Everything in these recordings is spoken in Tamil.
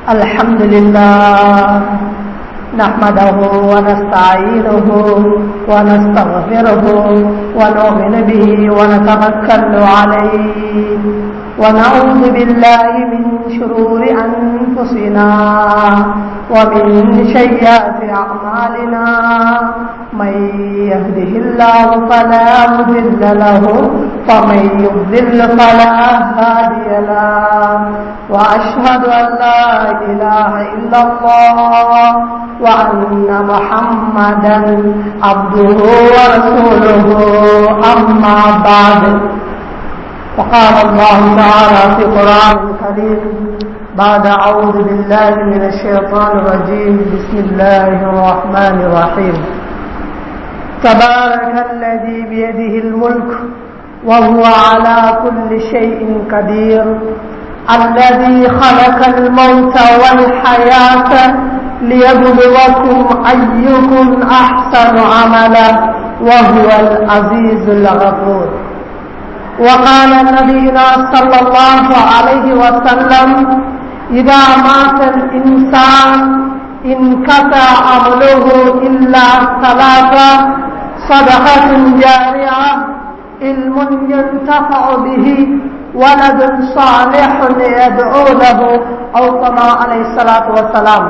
الحمد لله نحمده ونستعينه ونستغفره ونؤمن به ونتوكل عليه ونعوذ بالله من شرور أنفسنا ومن سيئات أعمالنا من يهده الله فلا مضل له ومن يضلل فلا هادي له وأشهد أن لا إله إلا الله وأن محمدا عبده ورسوله أما بعد وقال الله تعالى في قرآن الكريم بعد أعوذ بالله من الشيطان الرجيم بسم الله الرحمن الرحيم تبارك الذي بيده الملك وهو على كل شيء قدير الذي خلق الموت والحياة ليبلوكم أيكم أحسن عملا وهو العزيز الغفور وقال نبينا صلى الله عليه وسلم إذا مات الإنسان انقطع عمله إلا ثلاثة صدقة جارية علم ينتفع به ولد صالح يدعو له أو كما عليه الصلاة والسلام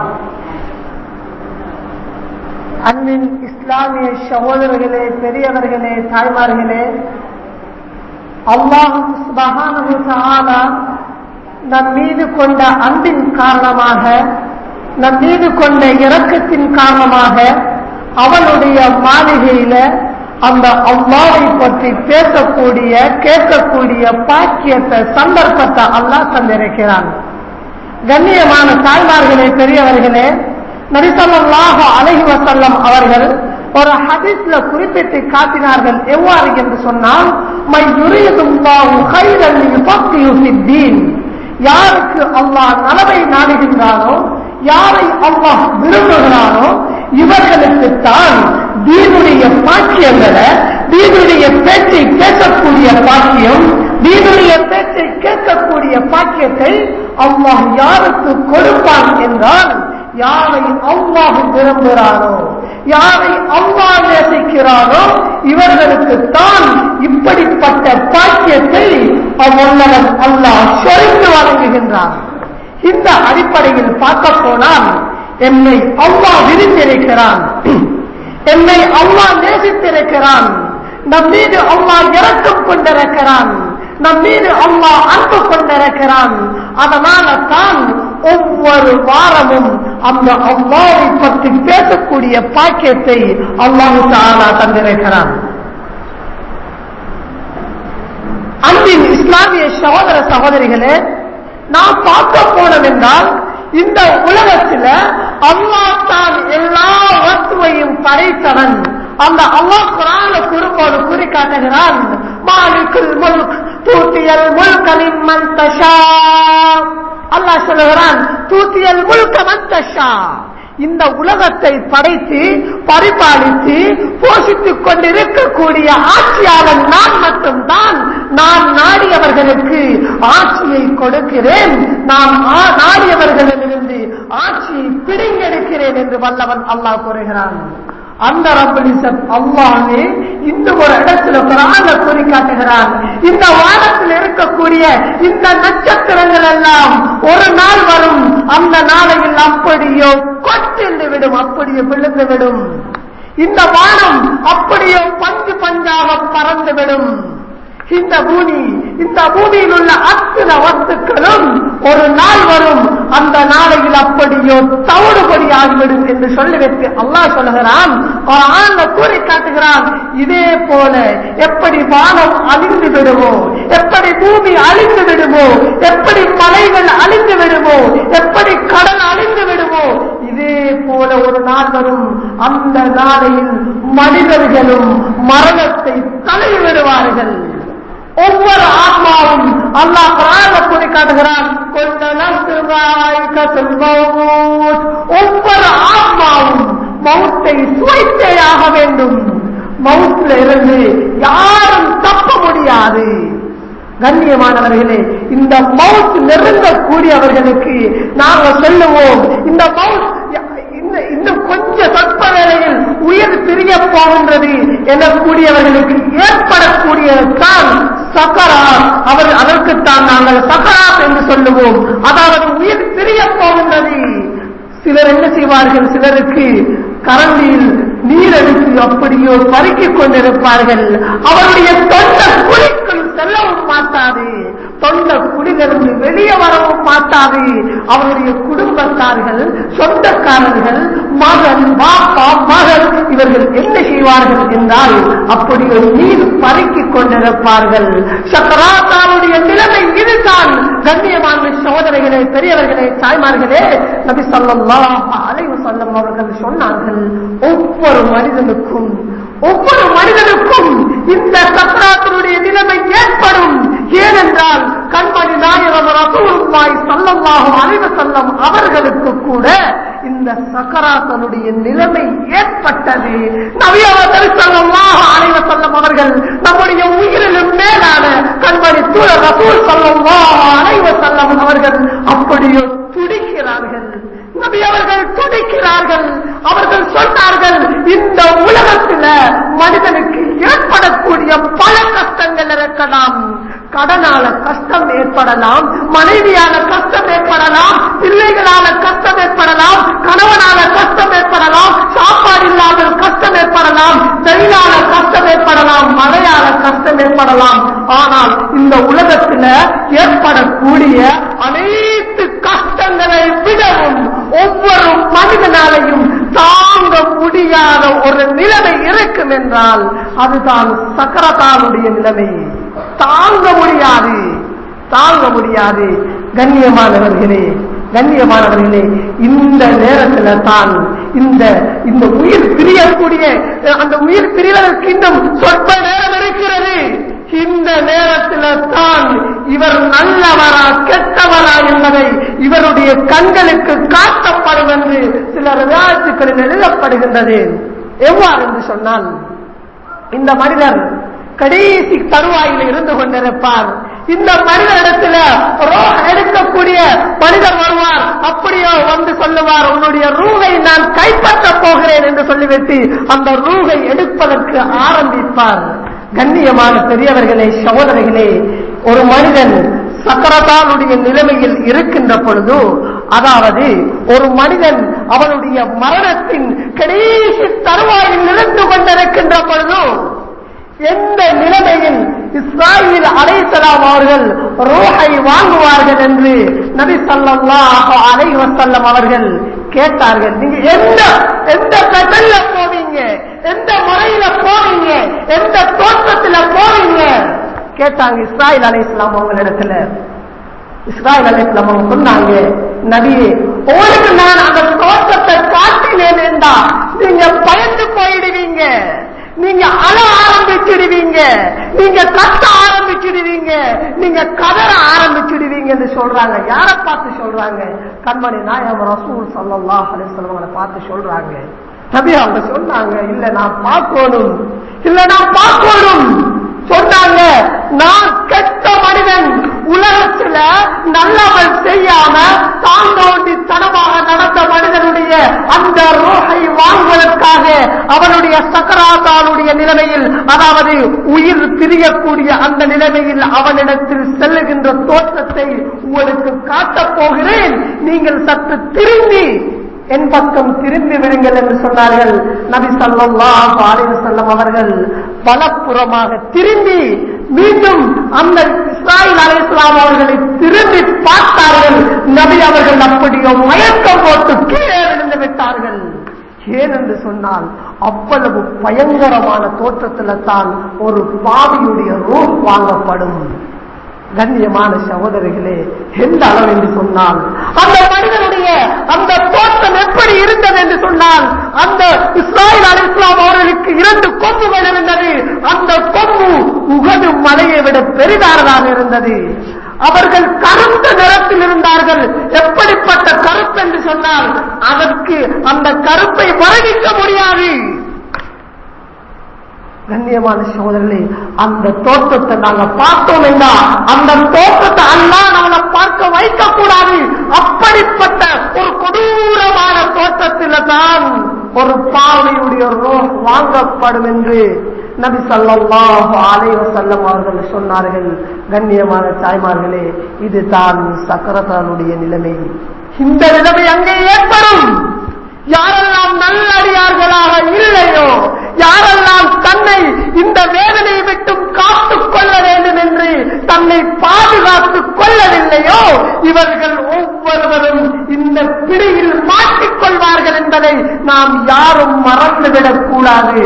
அன்பின் இஸ்லாமிய சகோதரர்களே பெரியவர்களே தாய்மார்களே அல்லாஹும் சுபஹானஹு தஆலா நம் மீது கொண்ட அன்பின் காரணமாக நம் மீது கொண்ட இரக்கத்தின் காரணமாக அவனுடைய மாளிகையில அந்த அல்லாவை பற்றி பேசக்கூடிய கேட்கக்கூடிய பாக்கியத்தை சந்தர்ப்பத்தை அல்லாஹ் தந்திருக்கிறான் கண்ணியமான தாய்மார்களே பெரியவர்களே நரிசல்லாக அழகி வசல்லம் அவர்கள் ஒரு ஹதீஸ்ல குறிப்பிட்டு காட்டினார்கள் எவ்வாறு என்று சொன்னால் மை யாருக்கு அல்லாஹ் நலவை நாடுகின்றானோ யாரை அல்லாஹ் விரும்புகிறானோ இவர்களுக்கு தான் தீனுடைய பாக்கியங்களை தீனுடைய பேச்சை கேட்கக்கூடிய பாக்கியம் தீனுடைய பேச்சை கேட்கக்கூடிய பாக்கியத்தை அல்லாஹ் யாருக்கு கொடுப்பான் என்றால் யாரை அல்லாஹ் விரும்புகிறானோ யாரை அல்லாஹ் நேசிக்கிறானோ இவர்களுக்கு தான் இப்படிப்பட்ட பாக்கியத்தை அவ்வளவன் அல்லாஹ் சொரிந்து வழங்குகின்றான் இந்த அடிப்படையில் பார்க்க போனால் என்னை அல்லாஹ் விரிந்திருக்கிறான் என்னை அல்லாஹ் நேசித்திருக்கிறான் நம் மீது அல்லாஹ் இறக்கம் கொண்டிருக்கிறான் நம் மீது அல்லாஹ் அன்பு கொண்டிருக்கிறான் அதனால தான் ஒவ்வொரு வாரமும் அந்த அல்லாவை பற்றி பேசக்கூடிய பாக்கியத்தை அல்லாஹு தாலா தந்திருக்கிறான் அன்பின் இஸ்லாமிய சகோதர சகோதரிகளே நாம் பார்க்க போனோம் என்றால் இந்த உலகத்தில் அல்லாஹ் தான் எல்லா வஸ்துவையும் படைத்தவன் அந்த அல்லாஹ் குரான குறும்போடு குறி காட்டுகிறான் மாலிக்குல் முல்க் தூத்தியல் முல்கலின் மந்தஷா அல்லாஹ் சொல்லுகிறான் தூத்தியல் முழுக்க மந்தஷா இந்த உலகத்தை படைத்து பரிபாலித்து போஷித்துக் கொண்டிருக்கக்கூடிய ஆட்சியாளன் நான் மட்டும்தான் நான் நாடியவர்களுக்கு ஆட்சியை கொடுக்கிறேன் நான் நாடியவர்களிலிருந்து ஆட்சியை பிடிங்கெடுக்கிறேன் என்று வல்லவன் அல்லாஹ் கூறுகிறான் அந்த ரப்பலிசத் அல்லாஹே இன்னும் ஒரு இடத்துல குரான கூறி காட்டுகிறான் இந்த வானத்தில் இருக்கக்கூடிய இந்த நட்சத்திரங்கள் எல்லாம் ஒரு நாள் வரும் அந்த நாளையில் அப்படியோ கொட்டிந்து விடும் அப்படியே விழுந்து விடும் இந்த வானம் அப்படியே பஞ்சு பஞ்சாக பறந்துவிடும் இந்த பூமி இந்த பூமியில் உள்ள அத்தனை வஸ்துக்களும் ஒரு நாள் வரும் அந்த நாளையில் அப்படியோ தவறுபடி ஆகிவிடும் என்று சொல்லிவிட்டு அல்லாஹ் சொல்லுகிறான் ஆண்ட கூறி காட்டுகிறான் இதே போல எப்படி வானம் அழிந்து விடுமோ எப்படி பூமி அழிந்து விடுமோ எப்படி மலைகள் அழிந்து விடுமோ எப்படி கடல் அழிந்து விடுமோ இதே போல ஒரு நாள் வரும் அந்த நாளையில் மனிதர்களும் மரணத்தை தலைவிடுவார்கள் ஒவ்வொரு ஆத்மாவும் அல்லாஹ் குரான கூறி காட்டுகிறான் ஒவ்வொரு ஆத்மாவும் மௌத்தை சுவைத்தே ஆக வேண்டும் மவுத்துல இருந்து யாரும் தப்ப முடியாது கண்ணியமானவர்களே இந்த மவுத் நெருங்கக்கூடியவர்களுக்கு நாங்க சொல்லுவோம் இந்த மவுத் இன்னும் இன்னும் கொஞ்சம் சொற்ப வேளையில் உயிர் பிரிய போகின்றது எனக்கூடியவர்களுக்கு ஏற்படக்கூடியதுதான் சக்கரா அவர் அதற்குத்தான் நாங்கள் சக்கராத் என்று சொல்லுவோம் அதாவது உயிர் பிரிய போகின்றது சிலர் என்ன செய்வார்கள் சிலருக்கு கரண்டியில் நீர் எடுத்து அப்படியோ பருக்கிக் கொண்டிருப்பார்கள் அவருடைய தொண்ட குழிக்குள் செல்லவும் மாட்டாது தொண்ட குழிலிருந்து வெளியே வரவும் மாட்டாது அவருடைய குடும்பத்தார்கள் சொந்தக்காரர்கள் மகன் பாப்பா மகள் இவர்கள் என்ன செய்வார்கள் என்றால் அப்படி ஒரு நீர் பருக்கிக் கொண்டிருப்பார்கள் சக்கராத்தாருடைய நிலைமை இதுதான் கண்ணியமான சோதனைகளே பெரியவர்களே தாய்மார்களே நபி சொல்லலாம் அலைவு சொல்லம் அவர்கள் சொன்னார்கள் ஒவ்வொரு மனிதனுக்கும் ஒவ்வொரு மனிதனுக்கும் இந்த சக்கராத்தினுடைய நிலைமை ஏற்படும் ஏனென்றால் கண்மணி நாயகம் ரசூலுல்லாஹி ஸல்லல்லாஹு அலைஹி வஸல்லம் அவர்களுக்கு கூட இந்த சக்கராத்தனுடைய நிலைமை ஏற்பட்டது நபி அவர்கள் ஸல்லல்லாஹு அலைஹி வஸல்லம் அவர்கள் நம்முடைய உயிரிலும் மேலான கண்மணி தூர ரசூல் ஸல்லல்லாஹு அலைஹி வஸல்லம் அவர்கள் அப்படியே துடிக்கிறார்கள் நபி அவர்கள் துடிக்கிறார்கள் அவர்கள் சொன்னார்கள் இந்த உலகத்தில் மனிதனுக்கு ஏற்படக்கூடிய பல கஷ்டங்கள் இருக்கலாம் கடனால கஷ்டம் ஏற்படலாம் மனைவியால கஷ்டம் ஏற்படலாம் பிள்ளைகளால கஷ்டம் ஏற்படலாம் கணவனால கஷ்டம் ஏற்படலாம் சாப்பாடு இல்லாமல் கஷ்டம் ஏற்படலாம் வெயிலால கஷ்டம் ஏற்படலாம் மழையால கஷ்டம் ஏற்படலாம் ஆனால் இந்த உலகத்தில் ஏற்படக்கூடிய அனைத்து கஷ்டங்களை விடவும் ஒவ்வொரு மனிதனாலையும் தாங்க முடியாத ஒரு நிலைமை இருக்கும் என்றால் அதுதான் சக்கரத்தானுடைய நிலைமை தாங்க முடியாது தாங்க முடியாது கண்ணியமானவர்களே கண்ணியமானவர்களே இந்த நேரத்துல தான் இந்த இந்த உயிர் பிரியக்கூடிய அந்த உயிர் பிரிவதற்கு இன்னும் சொற்ப நேரம் இருக்கிறது இந்த நேரத்தில் தான் இவர் நல்லவரா கெட்டவரா என்பதை இவருடைய கண்களுக்கு காட்டப்படும் என்று சில விளையாட்டுகளில் எழுதப்படுகின்றது எவ்வாறு என்று சொன்னால் இந்த மனிதர் கடைசி தருவாயில் இருந்து கொண்டிருப்பார் இந்த மனிதனிடத்துல ரோக எடுக்கக்கூடிய மனிதர் வருவார் அப்படியோ வந்து சொல்லுவார் உன்னுடைய ரூகை நான் கைப்பற்ற போகிறேன் என்று சொல்லிவிட்டு அந்த ரூகை எடுப்பதற்கு ஆரம்பிப்பார் கண்ணியமான பெரியவர்களே சகோதரிகளே ஒரு மனிதன் சக்கரத்தானுடைய நிலைமையில் இருக்கின்ற பொழுது அதாவது ஒரு மனிதன் அவனுடைய மரணத்தின் கடைசி தருவாயில் இருந்து கொண்டிருக்கின்ற பொழுது எந்த நிலைமையில் இஸ்ராயில் அலைசலாம் அவர்கள் ரோஹை வாங்குவார்கள் என்று நபி சல்லாஹ் அலை வசல்லம் அவர்கள் கேட்டார்கள் நீங்க எந்த எந்த பெட்டல்ல போவீங்க எந்த முறையில போவீங்க எந்த தோற்றத்துல போவீங்க கேட்டாங்க இஸ்ராயில் அலை இஸ்லாம் அவங்களிடத்துல இஸ்ராயில் அலை இஸ்லாம் அவங்க சொன்னாங்க நபியே உங்களுக்கு நான் அந்த தோற்றத்தை காட்டினேன் என்றா நீங்க பயந்து போயிடுவீங்க நீங்க அழ ஆரம்பிச்சிடுவீங்க நீங்க கத்த ஆரம்பிச்சிடுவீங்க நீங்க கதற ஆரம்பிச்சிடுவீங்க என்று சொல்றாங்க யார பார்த்து சொல்றாங்க கண்மணி நாயகம் ரசூல் சல்லாஹ் அலிஸ்வங்களை பார்த்து சொல்றாங்க நபி அவங்க சொன்னாங்க இல்ல நான் பார்க்கணும் இல்ல நான் பார்க்கணும் சொன்னாங்க நான் கெட்ட மனிதன் உலகத்துல நல்லவன் செய்யாம தாண்டோண்டி தனமாக நடந்த மனிதனுடைய அந்த ரோகை வாங்குவதற்காக அவனுடைய சக்கராத்தானுடைய நிலைமையில் அதாவது உயிர் பிரியக்கூடிய அந்த நிலைமையில் அவனிடத்தில் செல்லுகின்ற தோற்றத்தை உங்களுக்கு காட்டப் போகிறேன் நீங்கள் சற்று திரும்பி என் பக்கம் திரும்பி விடுங்கள் என்று சொன்னார்கள் நபி சல்லாஹ் அலைஹி செல்லம் அவர்கள் பலப்புறமாக திரும்பி மீண்டும் அந்த இஸ்ராயில் அலைஹிஸ்லாம் அவர்களை திரும்பி பார்த்தார்கள் நபி அவர்கள் அப்படியோ மயக்கம் போட்டு கீழே விழுந்து விட்டார்கள் ஏன் என்று சொன்னால் அவ்வளவு பயங்கரமான தோற்றத்துல தான் ஒரு பாவியுடைய ரூப் வாங்கப்படும் கண்ணியமான சகோதரிகளே எந்த அளவு என்று சொன்னால் அந்த மனிதனுடைய அந்த தோற்றம் எப்படி இருந்தது என்று சொன்னால் அந்த இஸ்ராயல் அலி இஸ்லாம் அவர்களுக்கு இரண்டு கொம்புகள் இருந்தது அந்த கொம்பு உகது மலையை விட பெரிதானதாக இருந்தது அவர்கள் கருந்த நிறத்தில் இருந்தார்கள் எப்படிப்பட்ட கருப்பு என்று சொன்னால் அதற்கு அந்த கருப்பை வர்ணிக்க முடியாது கண்ணியமான சகோதரர்களே அந்த தோற்றத்தை நாங்க பார்த்தோம் என்றா அந்த தோற்றத்தை அல்லா நம்மளை பார்க்க வைக்க கூடாது அப்படிப்பட்ட ஒரு கொடூரமான தோற்றத்தில் தான் ஒரு பாவையுடைய ரோஹ் வாங்கப்படும் என்று நபி ஸல்லல்லாஹு அலைஹி வஸல்லம் அவர்கள் சொன்னார்கள் கண்ணியமான தாய்மார்களே இதுதான் சக்கரத்தானுடைய நிலைமை இந்த நிலைமை அங்கே ஏற்படும் யாரெல்லாம் நல்லடியார்களாக இல்லையோ யாரெல்லாம் தன்னை இந்த வேதனையை விட்டும் காத்துக் கொள்ள வேண்டும் என்று தன்னை பாதுகாத்துக் கொள்ளவில்லையோ இவர்கள் ஒவ்வொருவரும் இந்த பிடியில் மாட்டிக்கொள்வார்கள் என்பதை நாம் யாரும் மறந்துவிடக் கூடாது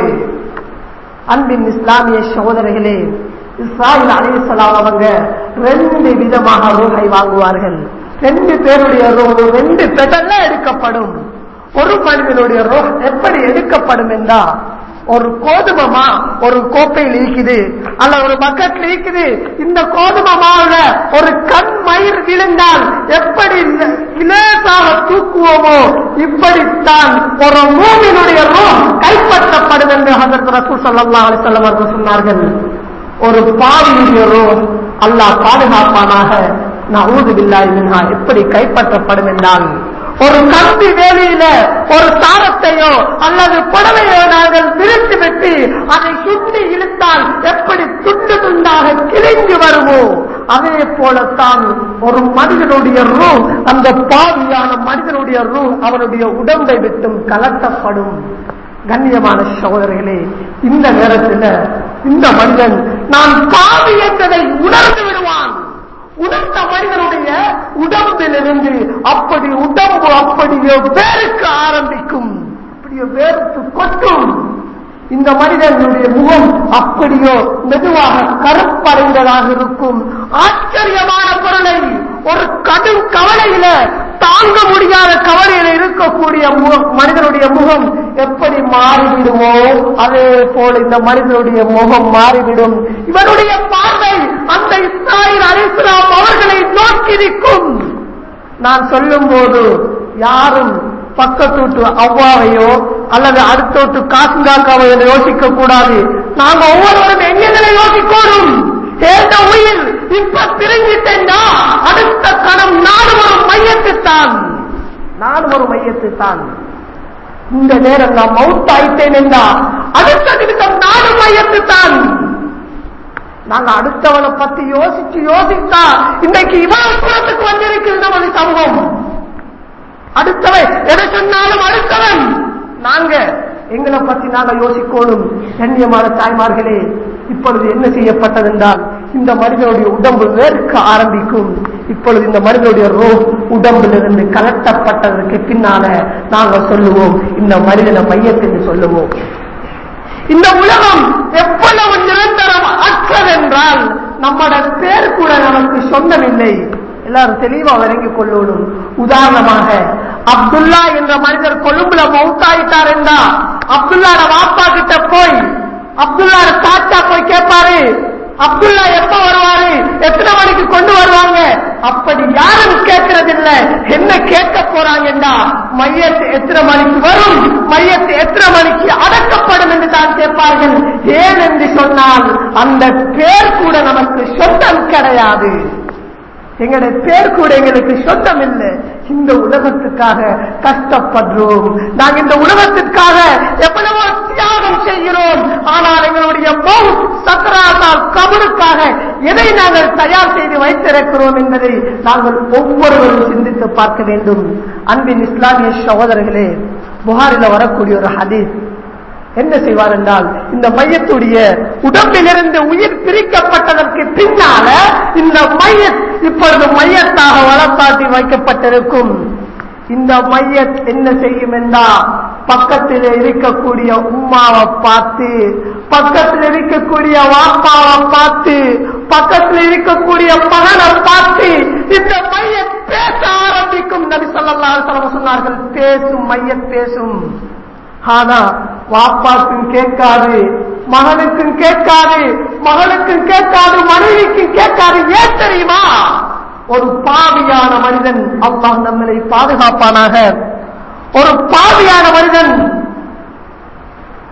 அன்பின் இஸ்லாமிய சகோதரர்களே இஸ்ராயில் அலிசலாம் அவங்க ரெண்டு விதமாக ரூஹை வாங்குவார்கள் ரெண்டு பேருடைய ரூஹ் ரெண்டு பெடல்ல எடுக்கப்படும் ஒரு மனிதனுடைய ரோஹ் எப்படி எடுக்கப்படும் என்றா ஒரு கோதுமமா ஒரு கோப்பையில் இருக்குது அல்ல ஒரு பக்கெட்ல இருக்குது இந்த கோதுமை மாவுல ஒரு கண் மயிர் விழுந்தால் எப்படி இலேசாக தூக்குவோமோ இப்படித்தான் ஒரு மூவினுடைய ரோஹ் கைப்பற்றப்படும் என்று ஹசரத் ரசூல் ஸல்லல்லாஹு அலைஹி வஸல்லம் அவர்கள் சொன்னார்கள் ஒரு பாவியுடைய ரோஹ் அல்லாஹ் பாதுகாப்பானாக நஊது பில்லாஹி மின்ஹா எப்படி கைப்பற்றப்படும் என்றால் ஒரு கம்பி வேலியில ஒரு சாரத்தையோ அல்லது புடவையோ நாங்கள் விரித்து விட்டு அதை சுண்டி இழுத்தால் எப்படி துண்டு துண்டாக கிழிஞ்சு வருமோ அதே போலத்தான் ஒரு மனிதனுடைய ரூ அந்த பாவியான மனிதனுடைய ரூ அவனுடைய உடம்பை விட்டும் கலட்டப்படும் கண்ணியமான சகோதரர்களே இந்த நேரத்தில் இந்த மனிதன் நான் பாவி என்பதை உணர்ந்து விடுவான் உணர்ந்த மனிதனுடைய உடம்பிலிருந்து அப்படி உடம்பு அப்படியே வேறுக்க ஆரம்பிக்கும் அப்படியே வேர்த்து கொட்டும் இந்த மனிதனுடைய முகம் அப்படியோ மெதுவாக கருப்படைந்ததாக இருக்கும் ஆச்சரியமான பொருளை ஒரு கடும் கவலையில தாங்க முடியாத கவலையில இருக்கக்கூடிய முகம் மனிதனுடைய முகம் எப்படி மாறிவிடுமோ அதே போல இந்த மனிதனுடைய முகம் மாறிவிடும் இவனுடைய பார்வை அந்த இஸ்ராயில் அலிஸ்லாம் அவர்களை நோக்கி நிற்கும் நான் சொல்லும் போது யாரும் பக்கத்தூட்டு அவ்வாவையோ அல்லது அடுத்தோட்டு காசுங்காக்காவையோ யோசிக்க கூடாது நாங்க ஒவ்வொருவரும் எங்களை யோசிக்கணும் சேர்ந்த உயிர் இப்ப பிரிஞ்சிட்டா அடுத்த கணம் நானும் ஒரு மையத்துத்தான் நானும் ஒரு மையத்துத்தான் இந்த நேரம் நான் மவுத் ஆயிட்டேன் என்றா அடுத்த நிமிஷம் நானும் மையத்துத்தான் நாங்க அடுத்தவனை பத்தி யோசிச்சு யோசித்தா இன்னைக்கு இவ்வளவு தூரத்துக்கு வந்திருக்கிறது நமது சமூகம் அடுத்தவன் எதை சொன்னாலும் அடுத்தவன் நாங்க எங்களை பத்தி நாங்க யோசிக்கணும் கண்ணியமான தாய்மார்களே இப்பொழுது என்ன செய்யப்பட்டதென்றால் இந்த மனிதனுடைய உடம்பு வேர்க்க ஆரம்பிக்கும் இப்பொழுது இந்த மனிதனுடைய ரோ உடம்பிலிருந்து கலட்டப்பட்டதற்கு பின்னால நாங்க சொல்லுவோம் இந்த மனிதனை மையத்தின்னு சொல்லுவோம் இந்த உலகம் எவ்வளவு நிரந்தரம் அற்றதென்றால் நம்மட பேர் கூட நமக்கு சொந்தமில்லை எல்லாரும் தெளிவா விளங்கிக் கொள்ளணும் உதாரணமாக அப்துல்லா என்ற மனிதர் கொழும்புல மவுத்தாயிட்டார் என்றா அப்துல்லாட வாப்பா கிட்ட போய் அப்துல்லாட தாத்தா போய் கேட்பாரு அப்துல்லா எப்ப வருவாரு எத்தனை மணிக்கு கொண்டு வருவாங்க அப்படி யாரும் கேட்கறது இல்ல என்ன கேட்க போறாங்கடா மையத்து எத்தனை மணிக்கு வரும் மையத்து எத்தனை மணிக்கு அடக்கப்படும் என்று தான் கேட்பார்கள் ஏன் என்று சொன்னால் அந்த பேர் கூட நமக்கு சொந்தம் கிடையாது எங்களுடைய பேர் கூட எங்களுக்கு சொந்தம் இல்லை இந்த உலகத்துக்காக கஷ்டப்படுறோம் நாங்கள் இந்த உலகத்திற்காக எவ்வளவோ தியாகம் செய்கிறோம் ஆனால் எங்களுடைய மவுத் சக்கராத்தால் கபருக்காக எதை நாங்கள் தயார் செய்து வைத்திருக்கிறோம் என்பதை நாங்கள் ஒவ்வொருவரும் சிந்தித்து பார்க்க வேண்டும் அன்பின் இஸ்லாமிய சகோதரர்களே புகாரில் வரக்கூடிய ஒரு ஹதீஸ் என்ன செய்வார் என்றால் இந்த மையத்துடைய உடம்பிலிருந்து உயிர் பிரிக்கப்பட்டதற்கு பின்னால இந்த மைய இப்பொழுது மையத்தாக வளர்த்தாட்டி வைக்கப்பட்டிருக்கும் இந்த மையத் என்ன செய்யும் என்றா பக்கத்தில் இருக்கக்கூடிய உம்மாவை பார்த்து பக்கத்தில் இருக்கக்கூடிய வாப்பாவை பார்த்து பக்கத்தில் இருக்கக்கூடிய மகனை பார்த்து இந்த மைய பேச ஆரம்பிக்கும் நபி சொல்லலாம் சொன்னார்கள் பேசும் மைய பேசும் ஆனா வாப்பாக்கும் கேட்காது மகனுக்கும் கேட்காது மகளுக்கும் கேட்காது மனைவிக்கும் கேட்காது ஏன் தெரியுமா ஒரு பாவியான மனிதன் அல்லாஹ் நம்மளை பாதுகாப்பானாக ஒரு பாவியான மனிதன்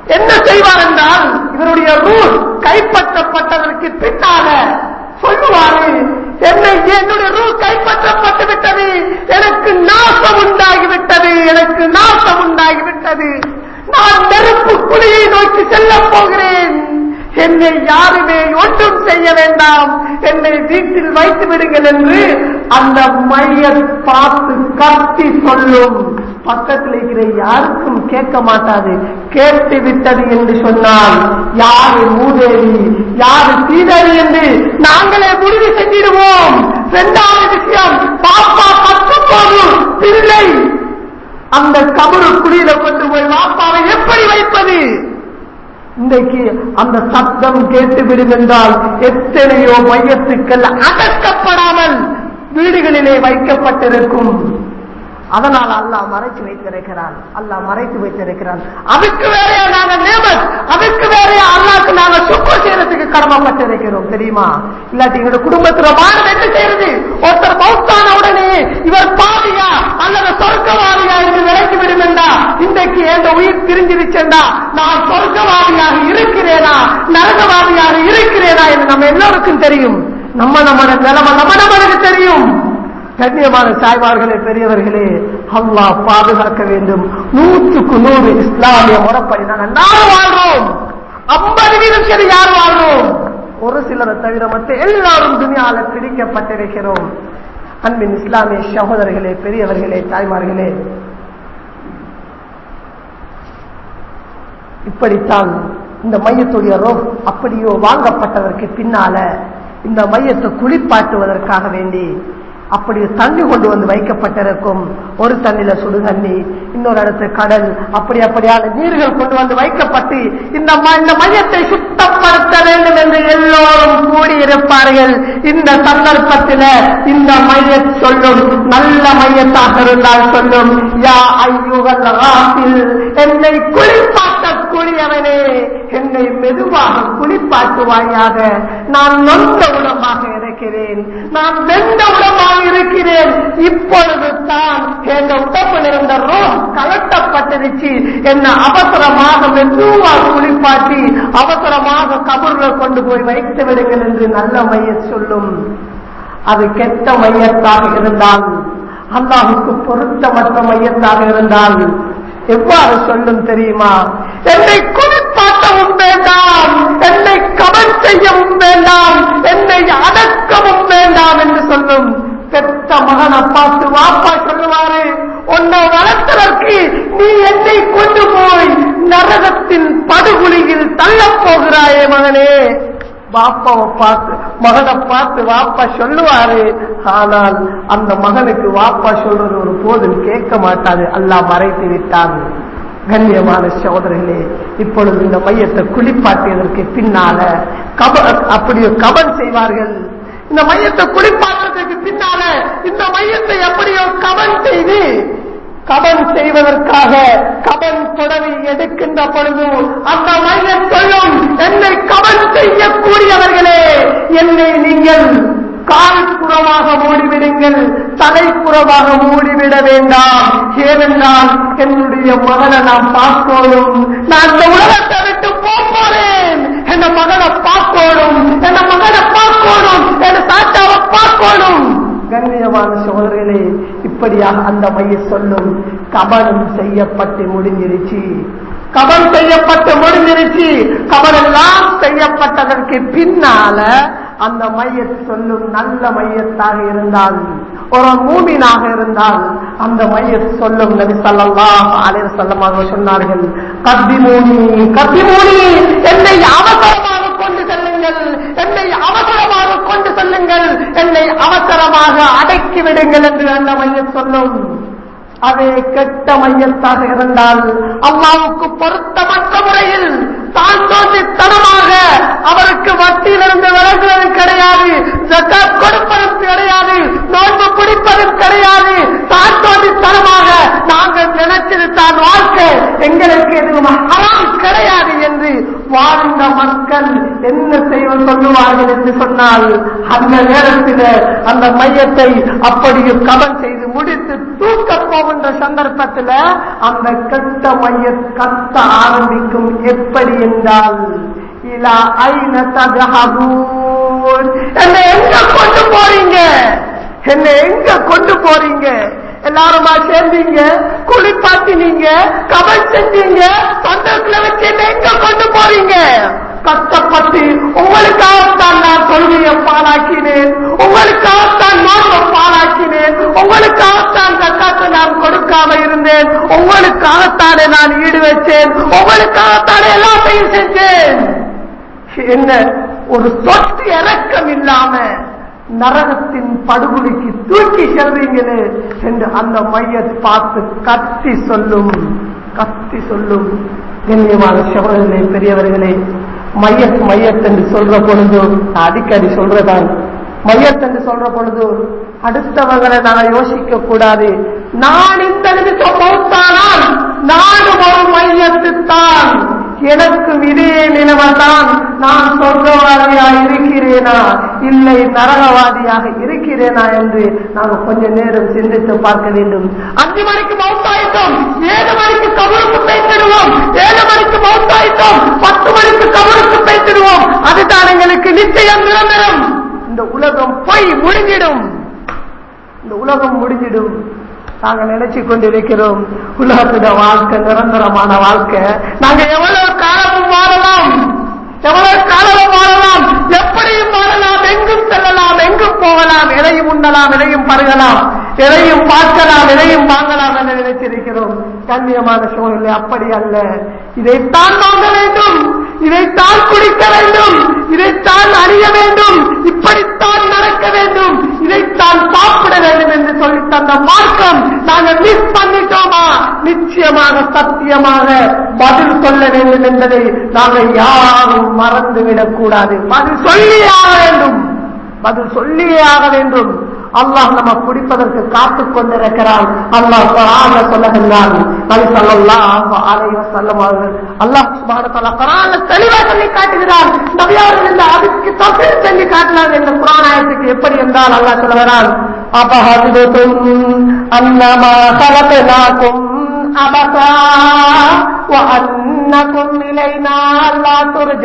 என்ன செய்வார் என்றால் இவருடைய ரூல் கைப்பற்றப்பட்டதற்கு பின்னால சொல்லுவாரு என்னை என்னுடைய ரூல் கைப்பற்றப்பட்டு விட்டது எனக்கு நாசம் உண்டாகிவிட்டது எனக்கு நாசம் உண்டாகிவிட்டது நான் நெருப்பு குழியை நோக்கி செல்லப் போகிறேன் என்னை யாருமே ஒன்றும் செய்ய வேண்டாம் என்னை வீட்டில் வைத்து விடுங்கள் என்று அந்த மைய பார்த்து கத்தி சொல்லும் பக்கத்தில் இருக்கிற யாருக்கும் கேட்க மாட்டாது கேட்டு விட்டது என்று சொன்னால் யாரு மூதேவி யாரு சீதேவி என்று நாங்களே முடிவு செஞ்சிடுவோம் இரண்டாவது விஷயம் பாப்பா பத்தும் போதும் பிள்ளை அந்த கபரு குழியில கொண்டு போய் வாப்பாவை எப்படி வைப்பது இன்றைக்கு அந்த சப்தம் கேட்டு விடும் என்றால் எத்தனையோ மையத்துக்கள் அடக்கப்படாமல் வீடுகளிலே வைக்கப்பட்டிருக்கும் அதனால் அல்லாஹ் மறைச்சு வைத்திருக்கிறான் அல்லாஹ் மறைத்து வைத்திருக்கிறான் அதுக்கு வேறையா நாங்க நேமத் அதுக்கு வேறையா அல்லாக்கு நாங்க சுக்கு செய்யறதுக்கு கடமைப்பட்டிருக்கிறோம் தெரியுமா இல்லாட்டி எங்களோட குடும்பத்துல வாழ்ந்து என்ன செய்யறது ஒருத்தர் மௌத்தான உடனே இவர் பாவியா அல்லது சொர்க்கவாதியா என்று விளக்கி விடும் என்றா இன்றைக்கு எந்த உயிர் பிரிஞ்சிருச்சேண்டா நான் சொர்க்கவாதியாக இருக்கிறேனா நரகவாதியாக இருக்கிறேனா என்று நம்ம எல்லோருக்கும் தெரியும் நம்ம நம்ம நிலைமை நம்ம நம்மளுக்கு தெரியும் கண்ணியமான சாய்வார்களே பெரியவர்களே அல்லாஹ் பாதுகாக்க வேண்டும் நூற்றுக்கு நூறு இஸ்லாமிய முறைப்படி நாங்கள் நாலு வாழ்றோம் ஐம்பது வீதம் சரி யார் வாழ்றோம் ஒரு சிலரை தவிர மற்ற எல்லாரும் துணியால பிடிக்கப்பட்டிருக்கிறோம் அன்பின் இஸ்லாமிய சகோதரர்களே பெரியவர்களே தாய்மார்களே இப்படித்தான் இந்த மையத்துடைய ரோ அப்படியோ வாங்கப்பட்டதற்கு பின்னால இந்த மையத்தை குளிப்பாட்டுவதற்காக வேண்டி அப்படி தண்ணி கொண்டு வந்து வைக்கப்பட்டிருக்கும் ஒரு தண்ணில சுடு தண்ணி இன்னொரு இடத்து கடல் அப்படி அப்படியான நீர்கள் கொண்டு வந்து வைக்கப்பட்டு இந்த ம- இந்த மையத்தை சுத்தப்படுத்த வேண்டும் என்று எல்லோரும் கூடியிருப்பார்கள் இந்த சந்தர்ப்பத்தில் இந்த மைய சொல்லும் நல்ல மையத்தாக இருந்தால் சொல்லும் யா ஐயுகல் ராசில் என்னை குளிப்பாட்டக்கூடியவனே என்னை மெதுவாக குளிப்பாட்டுவாயாக நான் நொந்த உடம்பாக இருக்கிறேன் நான் வெந்த உடம்பாக இருக்கிறேன் இப்பொழுது தான் என் உடம்பில் இருந்த ரோம் கலட்டப்பட்டிருச்சு என்ன அவசரமாக மெதுவாக குளிப்பாட்டி அவசரமாக கபூர்ல கொண்டு போய் வைத்து விடுங்கள் என்று நல்ல மைய சொல்லும் அது கெட்ட மையத்தாக இருந்தால் அல்லாஹுக்கு பொருத்தமற்ற மையத்தாக இருந்தால் எவ்வாறு சொல்லும் தெரியுமா என்னை குளிப்பாட்டவும் வேண்டாம் என்னை கவன் செய்யவும் வேண்டாம் என்னை அடக்கவும் வேண்டாம் என்று சொல்லும் பெத்த மகனை பார்த்து வாப்பா சொல்லுவாரு உன்னை வளர்த்ததற்கு நீ என்னை கொண்டு போய் நரகத்தின் படுகுழியில் தள்ளப் போகிறாயே மகனே பாப்பாவை பார்த்து மகனை பார்த்து வாப்பா சொல்லுவாரு ஆனால் அந்த மகனுக்கு வாப்பா சொல்றது ஒரு போதும் கேட்க மாட்டாது அல்லாஹ் மறைத்து விட்டான் கண்ணியமான சகோதரர்களே இப்பொழுது இந்த மையத்தை குளிப்பாட்டியதற்கு பின்னால கப அப்படி கபன் செய்வார்கள் இந்த மையத்தை குளிப்பாட்டுறதுக்கு பின்னால இந்த மையத்தை எப்படியோ கபன் செய்து கபன் செய்வதற்காக கபன் தொடரை எடுக்கின்ற பொழுது அந்த மையம் சொல்லும் என்னை கபன் செய்யக்கூடியவர்களே என்னை நீங்கள் கால்புறமாக மூடிவிடுங்கள் தலைப்புறமாக மூடிவிட வேண்டாம் ஏனென்றால் என்னுடைய மகனை நான் பார்க்கணும் நான் இந்த உலகத்தை விட்டு போப் போறேன் என் மகனை பார்க்கணும் என் மகனை பார்க்கணும் என் தாத்தாவை பார்க்கணும் கண்ணியமான சோதரர்களே இப்படியாக அந்த மைய சொல்லும் கபனம் செய்யப்பட்டு முடிஞ்சிருச்சு கபன் செய்யப்பட்டு முடிஞ்சிருச்சு கபன் எல்லாம் செய்யப்பட்டதற்கு பின்னால அந்த மைய சொல்லும் நல்ல மையத்தாக இருந்தால் ஒரு மூமினாக இருந்தால் அந்த மைய சொல்லும் நபி ஸல்லல்லாஹு அலைஹி வஸல்லம் அவர்கள் சொன்னார்கள் கத்திமூனி கத்திமூனி என்னை அவசரமாக கொண்டு செல்லுங்கள் என்னை அவசரமாக கொண்டு செல்லுங்கள் என்னை அவசரமாக அடக்கி விடுங்கள் என்று அந்த மைய சொல்லும் அதே கெட்ட மையத்தாக இருந்தால் அல்லாவுக்கு பொருத்தமற்ற முறையில் தான் தோன்றித்தனமாக அவருக்கு வட்டியிலிருந்து விலகுவது கிடையாது ஜக்காத் கொடுப்பதும் கிடையாது நோன்பு பிடிப்பதும் கிடையாது தான் தோன்றித்தனமாக நாங்கள் நினைச்சது தான் வாழ்க்கை எங்களுக்கு எதுவும் ஹராம் கிடையாது என்று வாழ்ந்த மக்கள் என்ன செய்வது சொல்லுவார்கள் என்று சொன்னால் அந்த நேரத்தில் அந்த மையத்தை அப்படியே கவன் செய்து முடித்து தூக்கப்ப போகின்ற சந்தர்ப்பத்தில் அந்த கெட்ட மைய கத்த ஆரம்பிக்கும் எப்படி என்றால் இலா ஐன ததஹபூன் என்ன எங்க கொண்டு போறீங்க என்ன எங்க கொண்டு போறீங்க எல்லாருமா சேர்ந்தீங்க குளிப்பாட்டினீங்க கபல் செஞ்சீங்க சந்தோஷத்துல வச்சு என்ன எங்க கொண்டு போறீங்க கஷ்டப்பட்டு உங்களுக்காகத்தான் நான் தொழுகையை பாழாக்கினேன் உங்களுக்காகத்தான் நோட்டை பாழாக்கினேன் உங்களுக்காகத்தான் கக்காத்தை நான் கொடுக்காம இருந்தேன் உங்களுக்காகத்தானே நான் ஈடு வச்சேன் உங்களுக்காகத்தானே எல்லாத்தையும் செஞ்சேன் என்ன ஒரு சொத்து இறக்கம் இல்லாம நரகத்தின் படுகொலைக்கு தூக்கி செல்றீங்களே என்று அந்த மையத்தை பார்த்து கத்தி சொல்லும் கத்தி சொல்லும் கண்ணியமான சகோதரர்களே பெரியவர்களே மையத் மையத் என்று சொல்ற பொழுது நான் அடிக்கடி சொல்றதான் மையத் என்று சொல்ற பொழுது அடுத்தவங்களை நான் யோசிக்க கூடாது நான் இந்த நிமிஷம் மௌத்தானால் நானும் ஒரு மையத்துத்தான் எனக்கும் இதே நிலைமைதான் நான் சொர்க்கவாதியாக இருக்கிறேனா இல்லை நரகவாதியாக இருக்கிறேனா என்று நாங்கள் கொஞ்ச நேரம் சிந்தித்து பார்க்க வேண்டும் அஞ்சு மணிக்கு மௌத்தாயிட்டோம் ஏழு மணிக்கு கபருக்கு பேசிடுவோம் ஏழு மணிக்கு மௌத்தாயிட்டோம் பத்து மணிக்கு கபருக்கு பேசிடுவோம் அதுதான் எங்களுக்கு நிச்சயம் நிரந்தரம் இந்த உலகம் பொய் முடிஞ்சிடும் இந்த உலகம் முடிஞ்சிடும் நாங்க நினைச்சு கொண்டிருக்கிறோம் உலகத்திட வாழ்க்கை நிரந்தரமான வாழ்க்கை நாங்க எவ்வளவு காலமும் வாழலாம் எவ்வளவு காலமும் வாழலாம் எப்படியும் வாழலாம் எங்கும் செல்லலாம் எங்கும் போகலாம் எதையும் உண்ணலாம் எதையும் பருகலாம் எதையும் பார்க்கலாம் எதையும் வாங்கலாம் என்று நினைச்சிருக்கிறோம் கண்ணியமான சூழ்நிலை அப்படி அல்ல இதைத்தான் வாங்க வேண்டும் இதைத்தான் குடிக்க வேண்டும் இதைத்தான் அறிய வேண்டும் இப்படித்தான் நடக்க வேண்டும் இதைத்தான் சாப்பிட வேண்டும் என்று சொல்லி தந்த மார்க்கம் நாங்கள் மிஸ் பண்ணிட்டோமா நிச்சயமாக சத்தியமாக பதில் சொல்ல வேண்டும் என்பதை நாங்கள் யாரும் மறந்துவிடக் கூடாது பதில் சொல்லியே ஆக வேண்டும் பதில் சொல்லியே ஆக வேண்டும் அல்லாஹ் நம்ம குடிப்பதற்கு காத்துக் கொண்டிருக்கிறான் அல்லாஹ் குரான்ல சொல்லுகின்றான் நபி ஸல்லல்லாஹு அலைஹி வஸல்லம் அவர்கள் அல்லாஹ் சுப்ஹானஹு வ தஆலா குரான்ல தெளிவா சொல்லி காட்டுகிறான் நபி அவர்கள் இந்த அதுக்கு தஃசீர் சொல்லி காட்டினாங்க இந்த குரான் ஆயத்துக்கு எப்படி என்றால் அல்லாஹ் சொல்லுகிறான் அபஹதிதும் அன்னமா خلقناكم அபஸா وأنكم إلينا لا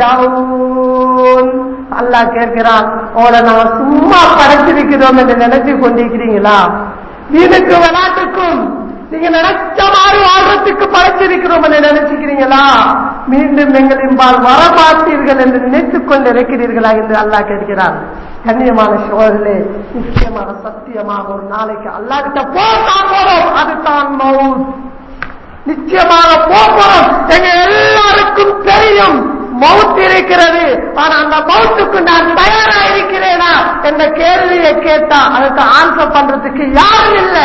ترجعون அல்லாஹ் கேட்கிறான் உங்களை நாம சும்மா படைச்சிருக்கிறோம் என்று நினைச்சு கொண்டிருக்கிறீங்களா வீணுக்கு விளையாட்டுக்கும் நீங்க நினைச்ச மாதிரி வாழ்றதுக்கு படைச்சிருக்கிறோம் என்று நினைச்சுக்கிறீங்களா மீண்டும் எங்களின்பால் வரமாட்டீர்கள் என்று நினைத்துக் கொண்டு இருக்கிறீர்களா என்று அல்லாஹ் கேட்கிறான் கண்ணியமான சோழர்களே நிச்சயமாக சத்தியமாக ஒரு நாளைக்கு அல்லாஹ் கிட்ட போதான் போறோம் அதுதான் மவுத் நிச்சயமாக போகிறோம் எங்க எல்லாருக்கும் தெரியும் மவுத் இருக்கிறது ஆனா அந்த மவுத்துக்கு நான் தயாரா இருக்கிறேனா என்ற கேள்வியை கேட்டா அதுக்கு ஆன்சர் பண்றதுக்கு யாரும் இல்லை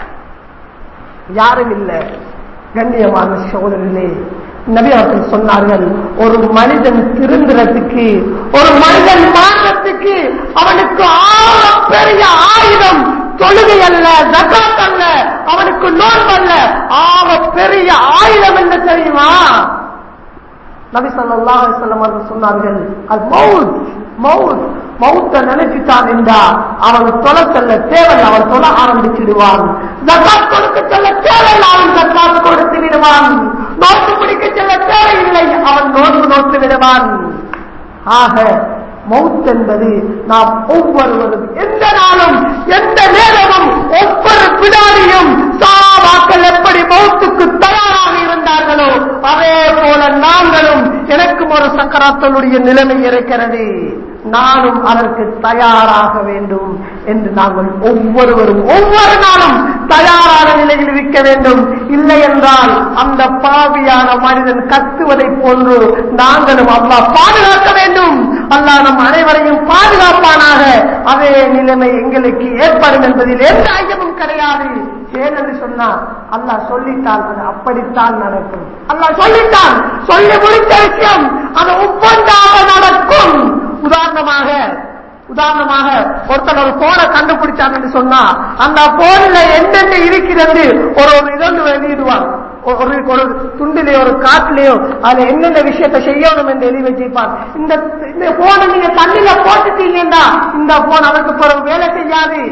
யாரும் இல்லை கண்ணியமான சோதரிலே நபி அவர்கள் சொன்னார்கள் ஒரு மனிதன் திருந்துறதுக்கு ஒரு மனிதன் மாற்றத்துக்கு அவனுக்கு ஆக பெரிய ஆயுதம் தொழுகை அல்ல ஜக்காத் அல்ல அவனுக்கு நோன்பு அல்ல ஆக பெரிய ஆயுதம் என்ன தெரியுமா நபி ஸல்லல்லாஹு அலைஹி வஸல்லம் அவர்கள் சொன்னார்கள் அது மவுத் மவுத் மவுத்த நினைச்சுட்டான் என்றா அவன் தொலை செல்ல தேவையில்லை அவன் தொலை ஆரம்பிச்சிடுவான் ஜக்காத் கொடுக்க செல்ல தேவையில்லை அவன் ஜக்காத் கொடுத்து விடுவான் நோட்டு பிடிக்க செல்ல தேவையில்லை அவன் நோட்டு நோட்டு விடுவான் ஆக மவுத் என்பது நாம் ஒவ்வொருவரும் எந்த நாளும் எந்த நேரமும் ஒவ்வொரு வினாடியும் சாபாக்கள் எப்படி மௌத்துக்கு தயாராக இருந்தார்களோ அதே போல நாங்களும் எனக்கும் ஒரு சக்கராத்தனுடைய நிலைமை இருக்கிறது நானும் அதற்கு தயாராக வேண்டும் என்று நாங்கள் ஒவ்வொருவரும் ஒவ்வொரு நாளும் தயாரான நிலையில் இருக்க வேண்டும் இல்லை என்றால் அந்த பாவியான மனிதன் கத்துவதைப் போன்று நாங்களும் அல்லாஹ் பாதுகாக்க வேண்டும் அல்லாஹ் நம் அனைவரையும் பாதுகாப்பானாக அதே நிலைமை எங்களுக்கு ஏற்படும் என்பதில் எந்த ஐயமும் கிடையாது ஏனென்று சொன்னா அல்லாஹ் சொல்லிட்டான் அது அப்படித்தான் நடக்கும் அல்லாஹ் சொல்லிட்டான் சொல்லி முடித்த விஷயம் அது ஒவ்வொன்றாக நடக்கும் உதாரணமாக உதாரணமாக ஒருத்தர் ஒரு போனை கண்டுபிடிச்சாங்க என்று சொன்னா அந்த போன்ல என்னென்ன இருக்கிறது ஒரு ஒரு இதொன்று வெளியிடுவான் ஒரு ஒரு துண்டிலே ஒரு காட்டிலேயோ அதுல என்னென்ன விஷயத்தை செய்யணும் என்று எழுதி வச்சிருப்பான் இந்த இந்த போனை நீங்க தண்ணில போட்டுட்டீங்கன்னா இந்த போன் அதற்கு பிறகு வேலை செய்யாது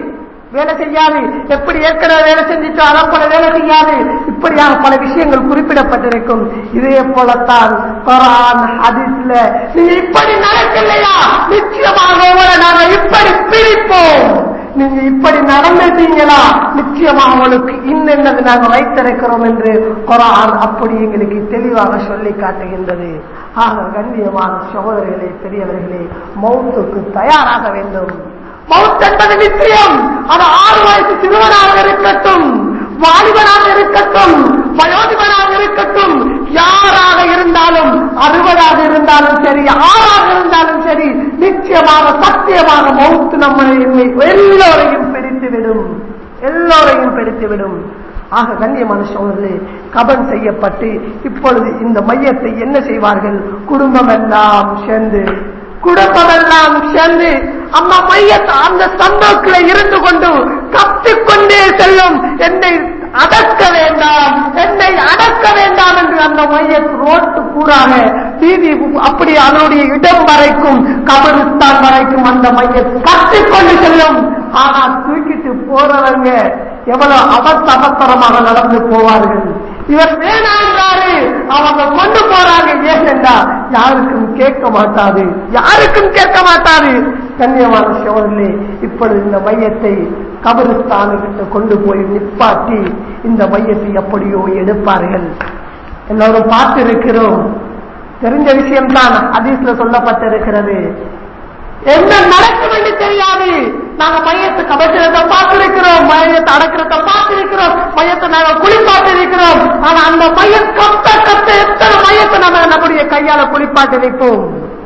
வேலை செய்யாது எப்படி ஏற்கனவே வேலை செஞ்சுட்டு அதை போல வேலை செய்யாது இப்படியாக பல விஷயங்கள் குறிப்பிடப்பட்டிருக்கும் இதே போலத்தான் குரான் ஹதீஸ்ல நீங்க இப்படி நடக்கலையா நிச்சயமாக உங்களை நாங்க இப்படி பிரிப்போம் நீங்க இப்படி நடந்துட்டீங்களா நிச்சயமாக உங்களுக்கு இன்னென்னது நாங்க வைத்திருக்கிறோம் என்று குரான் அப்படி எங்களுக்கு தெளிவாக சொல்லி காட்டுகின்றது ஆக கண்ணியமான சகோதரர்களே பெரியவர்களே மௌத்துக்கு தயாராக வேண்டும் மவுத் என்பது நிச்சயம் அது ஆறு வயசு சிறுவனாக இருக்கட்டும் வாலிபனாக இருக்கட்டும் வயோதிபனாக இருக்கட்டும் யாராக இருந்தாலும் அறுபதாக இருந்தாலும் சரி ஆறாக இருந்தாலும் சரி நிச்சயமாக சத்தியமாக மவுத்து நம்மை எல்லோரையும் பிடித்துவிடும் எல்லோரையும் பிடித்துவிடும் ஆக கண்ணியமான சோழர்களே கபன் செய்யப்பட்டு இப்பொழுது இந்த மையத்தை என்ன செய்வார்கள் குடும்பம் எல்லாம் சேர்ந்து குடும்பமெல்லாம் சேர்ந்து அந்த மையத்தை அந்த சந்தோக்கில இருந்து கொண்டு கத்திக்கொண்டே செல்லும் என்னை அடக்க வேண்டாம் என்னை அடக்க வேண்டாம் என்று அந்த மைய ரோட்டு கூறாக வீதி அப்படி அதனுடைய இடம் வரைக்கும் கபரிஸ்தான் வரைக்கும் அந்த மைய கத்திக்கொண்டு செல்லும் ஆனா தூக்கிட்டு போறவங்க எவ்வளவு அவசர அவசரமாக நடந்து போவார்கள் இவர் வேணாம் என்றாரு அவங்க கொண்டு போறாங்க ஏனென்றா யாருக்கும் கேட்க மாட்டாது யாருக்கும் கேட்க மாட்டாது கண்ணியமான சோழர்களே இப்பொழுது இந்த மையத்தை கபரிஸ்தானுக்கு கொண்டு போய் நிப்பாட்டி இந்த மையத்தை எப்படியோ எடுப்பார்கள் எல்லோரும் பார்த்திருக்கிறோம் தெரிஞ்ச விஷயம்தான் ஹதீஸ்ல சொல்லப்பட்டிருக்கிறது என்ன நடக்கும் என்று தெரியாது நாங்க மையத்தை கபக்கிறத பார்த்திருக்கிறோம் மையத்தை அடக்கிறத பார்த்திருக்கிறோம் மையத்தை நாங்க குளிப்பாட்டி இருக்கிறோம் ஆனா அந்த மையம் கத்த கத்த எத்தனை மையத்தை நம்ம நம்முடைய கையால குளிப்பாட்டி வைப்போம்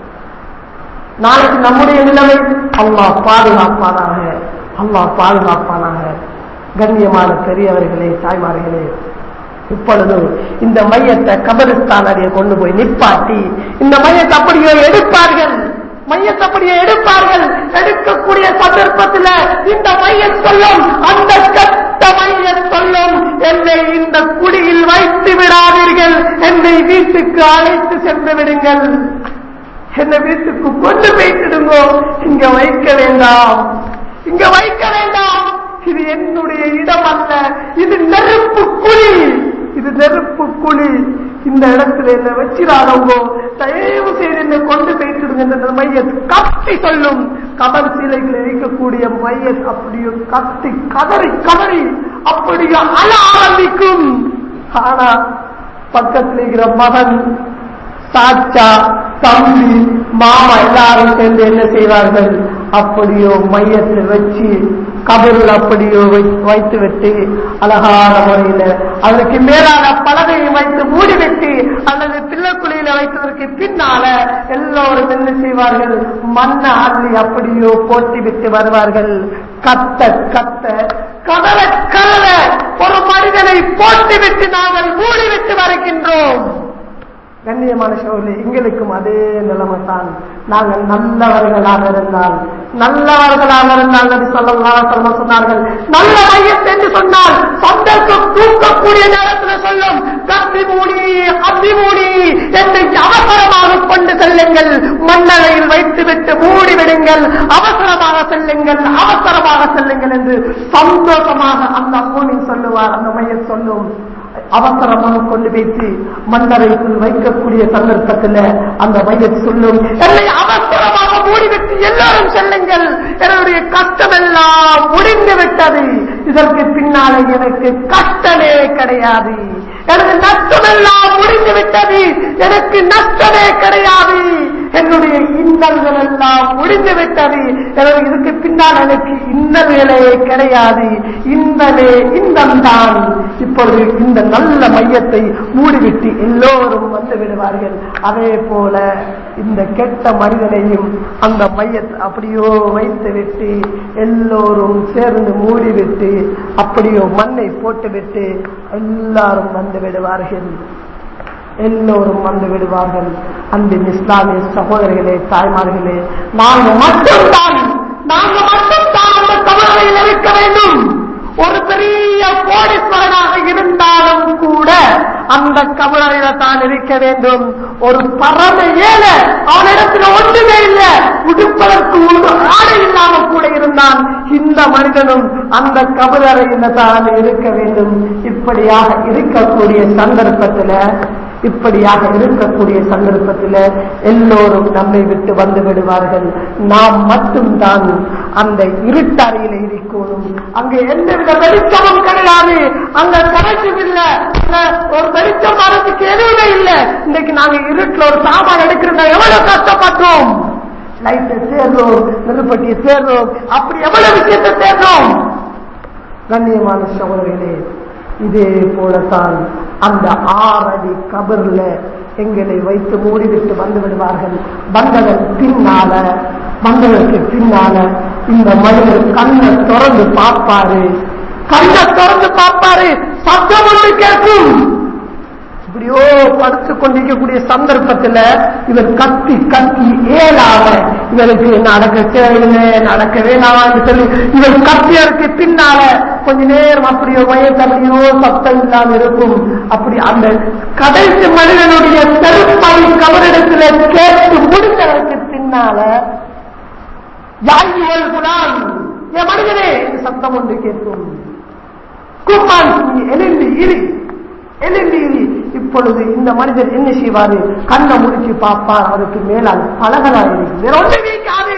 நாளைக்கு நம்முடைய நிலைமை அல்லாஹ் பாதுகாப்பானாக அல்லாஹ் பாதுகாப்பானாக கண்ணியமான பெரியவர்களே தாய்மார்களே இப்பொழுது இந்த மையத்தை கபரிஸ்தான் அடைய கொண்டு போய் நிப்பாட்டி இந்த மையத்தை அப்படியே எடுப்பார்கள் மையத்தை அப்படியே எடுப்பார்கள் எடுக்கக்கூடிய சந்தர்ப்பத்தில் இந்த மையம் சொல்லும் அந்த கட்ட மையம் சொல்லும் என்னை இந்த குடியில் வைத்து விடாதீர்கள் என்னை வீட்டுக்கு அழைத்து சென்று விடுங்கள் என்னை வீட்டுக்கு கொண்டு போய்த்திடுங்கோ இங்க வைக்க வேண்டாம் இங்க வைக்க வேண்டாம் இது என்னுடைய இடம் அல்ல இது நெருப்பு குழி இது நெருப்பு குழி இந்த இடத்துல என்ன வச்சிடாதவோ தயவு செய்து என்னை கொண்டு போயிட்டுடுங்க என்ற மைய கத்தி சொல்லும் கபர் சீலைகள் இருக்கக்கூடிய மைய அப்படியோ கத்தி கதறி கதறி அப்படியோ அழ ஆரம்பிக்கும் ஆனா பக்கத்தில் இருக்கிற மகன் சாச்சா தம்பி மாமா எல்லாரும் சேர்ந்து என்ன செய்வார்கள் அப்படியோ மையத்தில் வச்சு கபரில் அப்படியோ வைத்து விட்டு அழகான முறையில அதற்கு மேலான பலகையை வைத்து மூடிவிட்டு அல்லது பிள்ளைக்குழியில வைத்ததற்கு பின்னால எல்லோரும் என்ன செய்வார்கள் மண்ணை அள்ளி அப்படியோ போட்டி விட்டு வருவார்கள் கத்த கத்த கதற கதற ஒரு மனிதனை போட்டுவிட்டு நாங்கள் மூடிவிட்டு வருகின்றோம் கண்ணியமான சோழி எங்களுக்கும் அதே நிலைமை தான் நாங்கள் நல்லவர்களாக இருந்தால் நல்லவர்களாக இருந்தால் நபி ஸல்லல்லாஹு அலைஹி வஸல்லம் சொன்னார்கள் நல்ல மையத் என்று சொன்னால் சந்தர்ப்பம் தூக்கக்கூடிய நேரத்தில் சொல்லும் கத்தி மூடி அத்தி மூடி என்னை அவசரமாக கொண்டு செல்லுங்கள் மண்ணறையில் வைத்துவிட்டு மூடி விடுங்கள் அவசரமாக செல்லுங்கள் அவசரமாக செல்லுங்கள் என்று சந்தோஷமாக அந்த மூனில் சொல்லுவார் அந்த மையம் சொல்லும் அவசரமாக கொண்டு வைத்து மன்னரைக்குள் வைக்கக்கூடிய சந்தர்ப்பத்தில் அந்த மையத்தை சொல்லும் என்னை அவசரமாக மூடிவிட்டு எல்லாரும் செல்லுங்கள் என்னுடைய கஷ்டம் எல்லாம் முடிந்து விட்டது இதற்கு பின்னாலே எனக்கு கஷ்டமே கிடையாது எனது நஷ்டமெல்லாம் முடிந்து விட்டது எனக்கு நஷ்டமே கிடையாது என்னுடைய இன்னல்கள் எல்லாம் முடிந்து விட்டது எனவே இதுக்கு பின்னால் எனக்கு இன்னல்களே கிடையாது இன்பமே இன்பம்தான் இப்பொழுது இந்த நல்ல மையத்தை மூடிவிட்டு எல்லோரும் வந்து விடுவார்கள் அதே போல இந்த கெட்ட மனிதனையும் அந்த மையத்தை அப்படியோ வைத்து விட்டு எல்லோரும் சேர்ந்து மூடிவிட்டு அப்படியோ மண்ணை போட்டுவிட்டு எல்லாரும் வந்து விடுவார்கள் எல்லோரும் வந்து விடுவார்கள் அன்பின் இஸ்லாமிய சகோதரர்களே தாய்மார்களே நாங்கள் மட்டும்தான் நாங்கள் மட்டும்தான் அந்த கவலையில் இருக்க வேண்டும் ஒரு பெரிய கோடீஸ்வரனாக இருந்தாலும் கூட அந்த கபலையில தான் இருக்க வேண்டும் ஒரு பரம ஏழை அவனிடத்துல ஒன்றுமே இல்லை உடுப்பதற்கு ஒரு ஆடை இல்லாமல் கூட இருந்தான் இந்த மனிதனும் அந்த கபரறையில் தான் இருக்க வேண்டும் இப்படியாக இருக்கக்கூடிய சந்தர்ப்பத்துல இப்படியாக இருக்கக்கூடிய சந்தர்ப்பத்தில் எல்லோரும் நம்மை விட்டு வந்து விடுவார்கள் நாம் மட்டும்தான் அந்த இருட்டறையில் இருக்கணும் அங்க எந்தவித வெளிச்சமும் கிடையாது அங்க கரைச்சும் இல்லை அங்க ஒரு வெளிச்சம் வரதுக்கு எதுவுமே இல்லை இன்னைக்கு நாங்க இருட்டுல ஒரு சாமான் எடுக்கிறோம் எவ்வளவு கஷ்டப்பட்டோம் லைட்டை சேர்றோம் நெருப்பட்டியை சேர்றோம் அப்படி எவ்வளவு விஷயத்தை சேர்றோம் கண்ணியமான சகோதரர்களே இதே போலத்தான் அந்த ஆறடி கபர்ல எங்களை வைத்து மூடிவிட்டு வந்து விடுவார்கள் வந்ததன் பின்னால வந்ததற்கு பின்னால இந்த மனிதர் கண்ணை திறந்து பார்ப்பாரு கண்ணை திறந்து பார்ப்பாரு சத்தம் ஒன்று கேட்கும் இப்படியோ படுத்துக் கொண்டிருக்கக்கூடிய சந்தர்ப்பத்துல இவர் கத்தி கத்தி ஏலாம இவருக்கு நடக்க தேவையில்லை நடக்க வேணாம்னு சொல்லி இவர் கத்தியருக்கு பின்னால கொஞ்ச நேரம் அப்படியோ வயசு சத்தம் இல்லாம இருக்கும் அப்படி அந்த கடைசி மனிதனுடைய பெருப்பை கவரிடத்துல கேட்டு முடிந்ததற்கு பின்னால யாழ்வியல் குலாம் என் மனிதனே என்று சத்தம் ஒன்று கேட்கும் கும்மான் எழுந்து இரு எழுந்து இரு இப்பொழுது இந்த மனிதர் என்ன செய்வாரு கண்ணை முடிச்சு பார்ப்பார் அவருக்கு மேலால் பலகலா இருக்கு வேற ஒன்றும் இருக்காது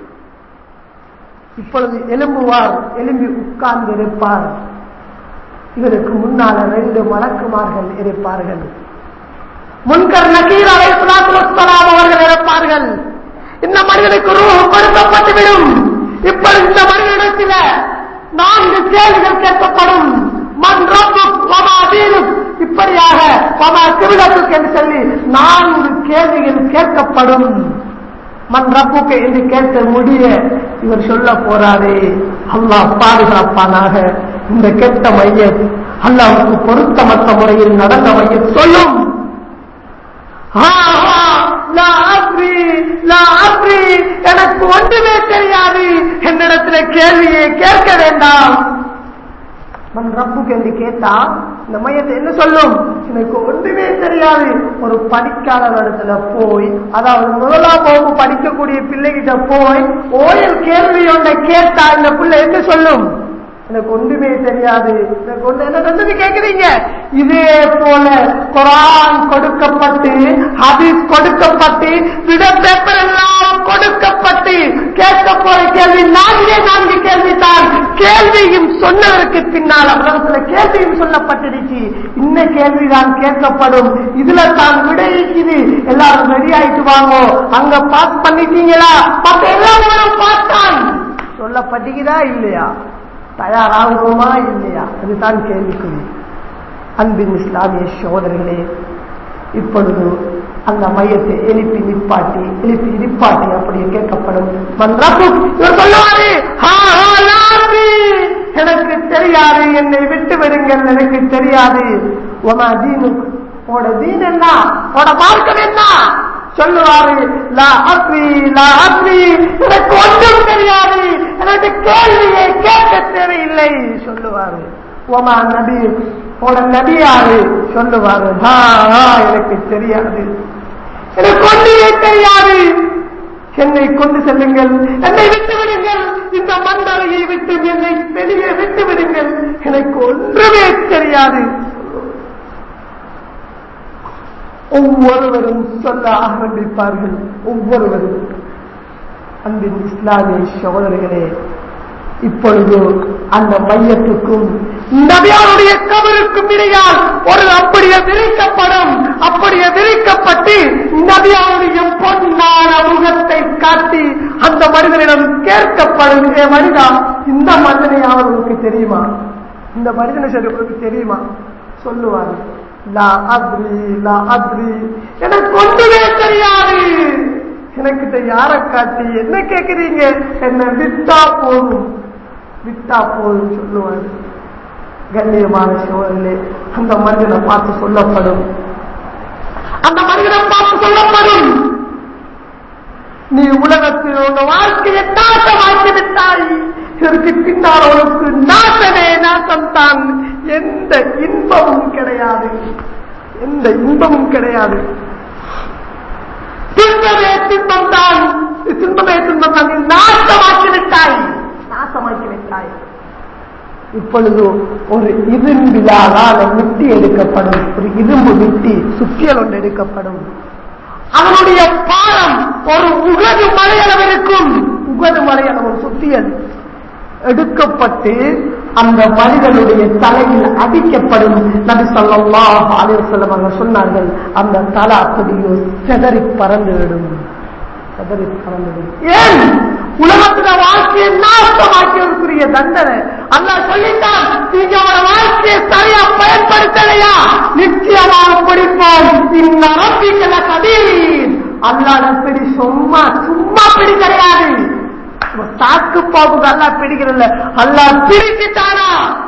இப்பொழுது எலும்புவார் எலும்பி உட்கார்ந்து இருப்பார் இவருக்கு முன்னால ரெண்டு மலக்குமார்கள் இருப்பார்கள் முன்கர் நக்கீர் அலை அவர்கள் இருப்பார்கள் இந்த மனிதனுக்கு ரூஹ் கொடுக்கப்பட்டுவிடும் இப்பொழுது இந்த மனிதனிடத்தில் நான்கு கேள்விகள் கேட்கப்படும் மண் ரப்புக் வமா தீனுக் இப்படியாக வமா திருடத்துக்கு என்று சொல்லி நான்கு கேள்விகள் கேட்கப்படும் மண் ரப்புக்கு என்று கேட்க முடிய இவர் சொல்ல போறாரே அல்லாஹ் பாதுகாப்பானாக இந்த கெட்ட மைய அல்லாவுக்கு பொருத்தமற்ற முறையில் நடந்த மைய சொல்லும் ஆ, ஆ, லா அப்ரி, லா அப்ரி, எனக்கு ஒன்றுமே தெரியாது என்னிடத்துல கேள்வியை கேட்க வேண்டாம் மன் ரப்புக்கு என்று கேட்டா இந்த மையத்தை என்ன சொல்லும் எனக்கு ஒன்றுமே தெரியாது ஒரு படிக்காத இடத்துல போய் அதாவது முதலாம் வகுப்பு படிக்கக்கூடிய பிள்ளைகிட்ட போய் ஓயல் கேள்வி ஒன்றை கேட்டா இந்த பிள்ளை என்ன சொல்லும் எனக்கு ஒன்றுமே தெரியாது எனக்கு ஒன்று என்ன வந்து கேட்கிறீங்க இதே போல குரான் கொடுக்கப்பட்டு ஹதீஸ் கொடுக்கப்பட்டு விட பேப்பர் எல்லாம் கொடுக்கப்பட்டு கேட்க போற கேள்வி நான்கே நான்கு கேள்வி தான் கேள்வியும் சொன்னதற்கு பின்னால் உலகத்துல கேள்வியும் சொல்லப்பட்டிருச்சு இன்ன கேள்விதான் கேட்கப்படும் இதுல தான் விடை இருக்குது எல்லாரும் ரெடி ஆயிட்டு வாங்க அங்க பாஸ் பண்ணிட்டீங்களா மத்த எல்லாரும் பார்த்தான் சொல்லப்பட்டீங்களா இல்லையா தயாராகுமா இல்லையா அதுதான் கேள்விக்குறி அன்பின் இஸ்லாமிய சோதர்களே இப்பொழுது அந்த மையத்தை எழுப்பி நிப்பாட்டி எழுப்பி நிப்பாட்டி அப்படியே கேட்கப்படும் மன்றாப்பு இவர் சொல்லுவாரு "ஹா, ஹா, லாபி, எனக்கு தெரியாது என்னை விட்டு விடுங்கள் எனக்கு தெரியாது உமா தீனுக்கு உட தீன் என்ன உட மார்க்கம் என்ன சொல்லுவாரு லா அப்ரி லா அப்ரி எனக்கு ஒன்றும் தெரியாது எனக்கு கேள்வியை கேட்க தேவையில்லை சொல்லுவாரு ஓமா நபி உட நபியாரு சொல்லுவாரு "ஹா, ஹா, எனக்கு தெரியாது எனக்கு ஒன்றுமே தெரியாது என்னை கொண்டு செல்லுங்கள் என்னை விட்டு விடுங்கள் இந்த மண்டலையை விட்டு என்னை வெளியே விட்டு விடுங்கள் எனக்கு ஒன்றுமே தெரியாது ஒவ்வொருவரும் சொல்ல ஆரம்பிப்பார்கள் ஒவ்வொருவரும் அன்பின் இஸ்லாமிய சகோதரர்களே இப்பொழுது அந்த மையத்துக்கும் நபியாருடைய கபருக்கும் இடையால் ஒரு அப்படியே விரிக்கப்படும் அப்படியே விரிக்கப்பட்டு நபியாருடைய பொன்னான முகத்தை காட்டி அந்த மனிதனிடம் கேட்கப்படும் "ஏ மனிதா இந்த மனிதனை அவர்களுக்கு தெரியுமா இந்த மனிதனை சரி உங்களுக்கு தெரியுமா சொல்லுவாரு லா அத்ரி லா அத்ரி எனக்கு ஒன்றுமே தெரியாது எனக்கிட்ட யார காட்டி என்ன கேக்குறீங்க என்ன விட்டா போதும் விட்டா போதும் சொல்லுவாரு கண்ணியமான சோழர்களே அந்த மனிதனை பார்த்து சொல்லப்படும் அந்த மனிதனை பார்த்து சொல்லப்படும் நீ உலகத்தில் உங்க வாழ்க்கையை நாசமாக்கி விட்டாய் இதற்கு பின்னால் உனக்கு நாசமே நாசம்தான் எந்த இன்பமும் கிடையாது எந்த இன்பமும் கிடையாது துன்பமே துன்பம் தான் துன்பமே துன்பம் தான் நீ நாசமாக்கி விட்டாய் நாசமாக்கி விட்டாய் இப்பொழுது ஒரு இரும்பிலால் மிட்டி எடுக்கப்படும் ஒரு இரும்பு மிட்டி சுத்தியல் ஒன்று எடுக்கப்படும் அவனுடைய பாலம் ஒரு உகது மலையளவு இருக்கும் உகது மலையளவு ஒரு சுத்தியல் எடுக்கப்பட்டு அந்த மனிதனுடைய தலையில் அடிக்கப்படும் நபி ஸல்லல்லாஹு அலைஹி வஸல்லம் அவர்கள் சொன்னார்கள் அந்த தலை அப்படியோ செதறி பறந்துவிடும் செதறி பறந்துவிடும் ஏன் உலகத்துல வாழ்க்கையை நாசமாக்கியதற்குரிய தண்டனை அல்லாஹ் சொல்லிட்டான் நீங்க அவட வாழ்க்கையை சரியா பயன்படுத்தலையா நிச்சயமாக பிடிப்போம் இந்த அரபிக்கல கதீர் அல்லாஹ் பிடி சும்மா சும்மா பிடி கிடையாது தாக்கு பாம்புக்கு அல்லா பிடிக்கிறல்ல அல்லா பிடிச்சிட்டானா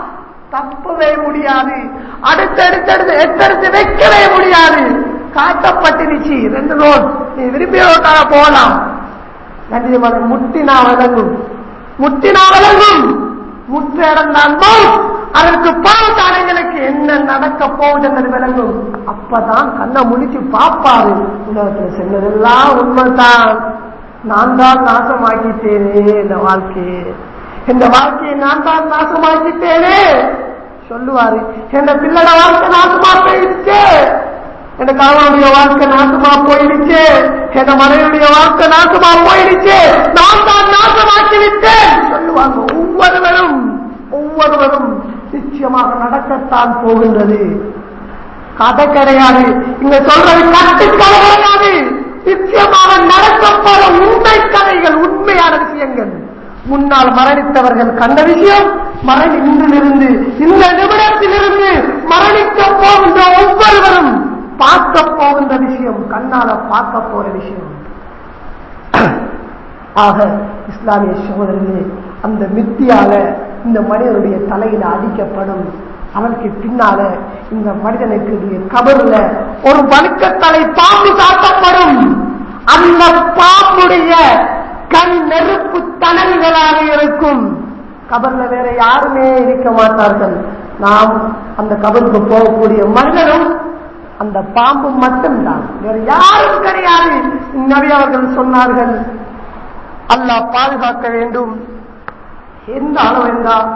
தப்பவே முடியாது அடுத்தடுத்தடுத்து எத்தடுத்து வைக்கவே முடியாது காட்டப்பட்டுருச்சு ரெண்டு நோட் நீ விரும்பிய ரோட்டால போகலாம் கண்டிப்பாக முட்டினா விளங்கும் முட்டினா விளங்கும் முற்ற இடம்தான் அதற்கு பாவத்தானங்களுக்கு என்ன நடக்க போகுது என்பது விளங்கும் அப்பதான் கண்ணை முடிச்சு பாப்பாரு உலகத்துல சென்னதெல்லாம் உண்மைதான் நான் தான் நாசமாக்கிட்டேனே இந்த வாழ்க்கையை இந்த வாழ்க்கையை நான் தான் நாசமாக்கிட்டேனே சொல்லுவாரு என் பிள்ளட வாழ்க்கை நாசமா போயிடுச்சு என் கணவனுடைய வாழ்க்கை நாசமா போயிடுச்சு என் மனைவியுடைய வாழ்க்கை நாசமா போயிடுச்சு நான் தான் நாசமாக்கி விட்டேன் சொல்லுவாங்க ஒவ்வொருவரும் ஒவ்வொருவரும் நிச்சயமாக நடக்கத்தான் போகின்றது கதை கிடையாது இங்க சொல்றது கட்டுக்கதை கிடையாது நிச்சயமாக நடக்கப்போற உண்மை கதைகள் உண்மையான விஷயங்கள் முன்னால் மரணித்தவர்கள் கண்ட விஷயம் மரணி இன்றிலிருந்து இந்த நிமிடத்திலிருந்து மரணிக்க போகின்ற ஒவ்வொருவரும் பார்க்க போகின்ற விஷயம் கண்ணால பார்க்க போற விஷயம் ஆக இஸ்லாமிய சகோதரர்களே அந்த மித்தியால இந்த மனிதனுடைய தலையில அடிக்கப்படும் அவனுக்கு பின்னால இந்த மனிதனுக்கு கபருல ஒரு வழுக்கத்தலை பாம்பு காட்டப்படும் அந்த பாம்புடைய கண் நெருப்பு தணல்களாக இருக்கும் கபர்ல வேற யாருமே இருக்க மாட்டார்கள் நாம் அந்த கபருக்கு போகக்கூடிய மனிதனும் அந்த பாம்பு மட்டும்தான் வேற யாரும் கிடையாது நபி அவர்கள் சொன்னார்கள் அல்லாஹ் பாதுகாக்க வேண்டும் எந்த அளவு என்றால்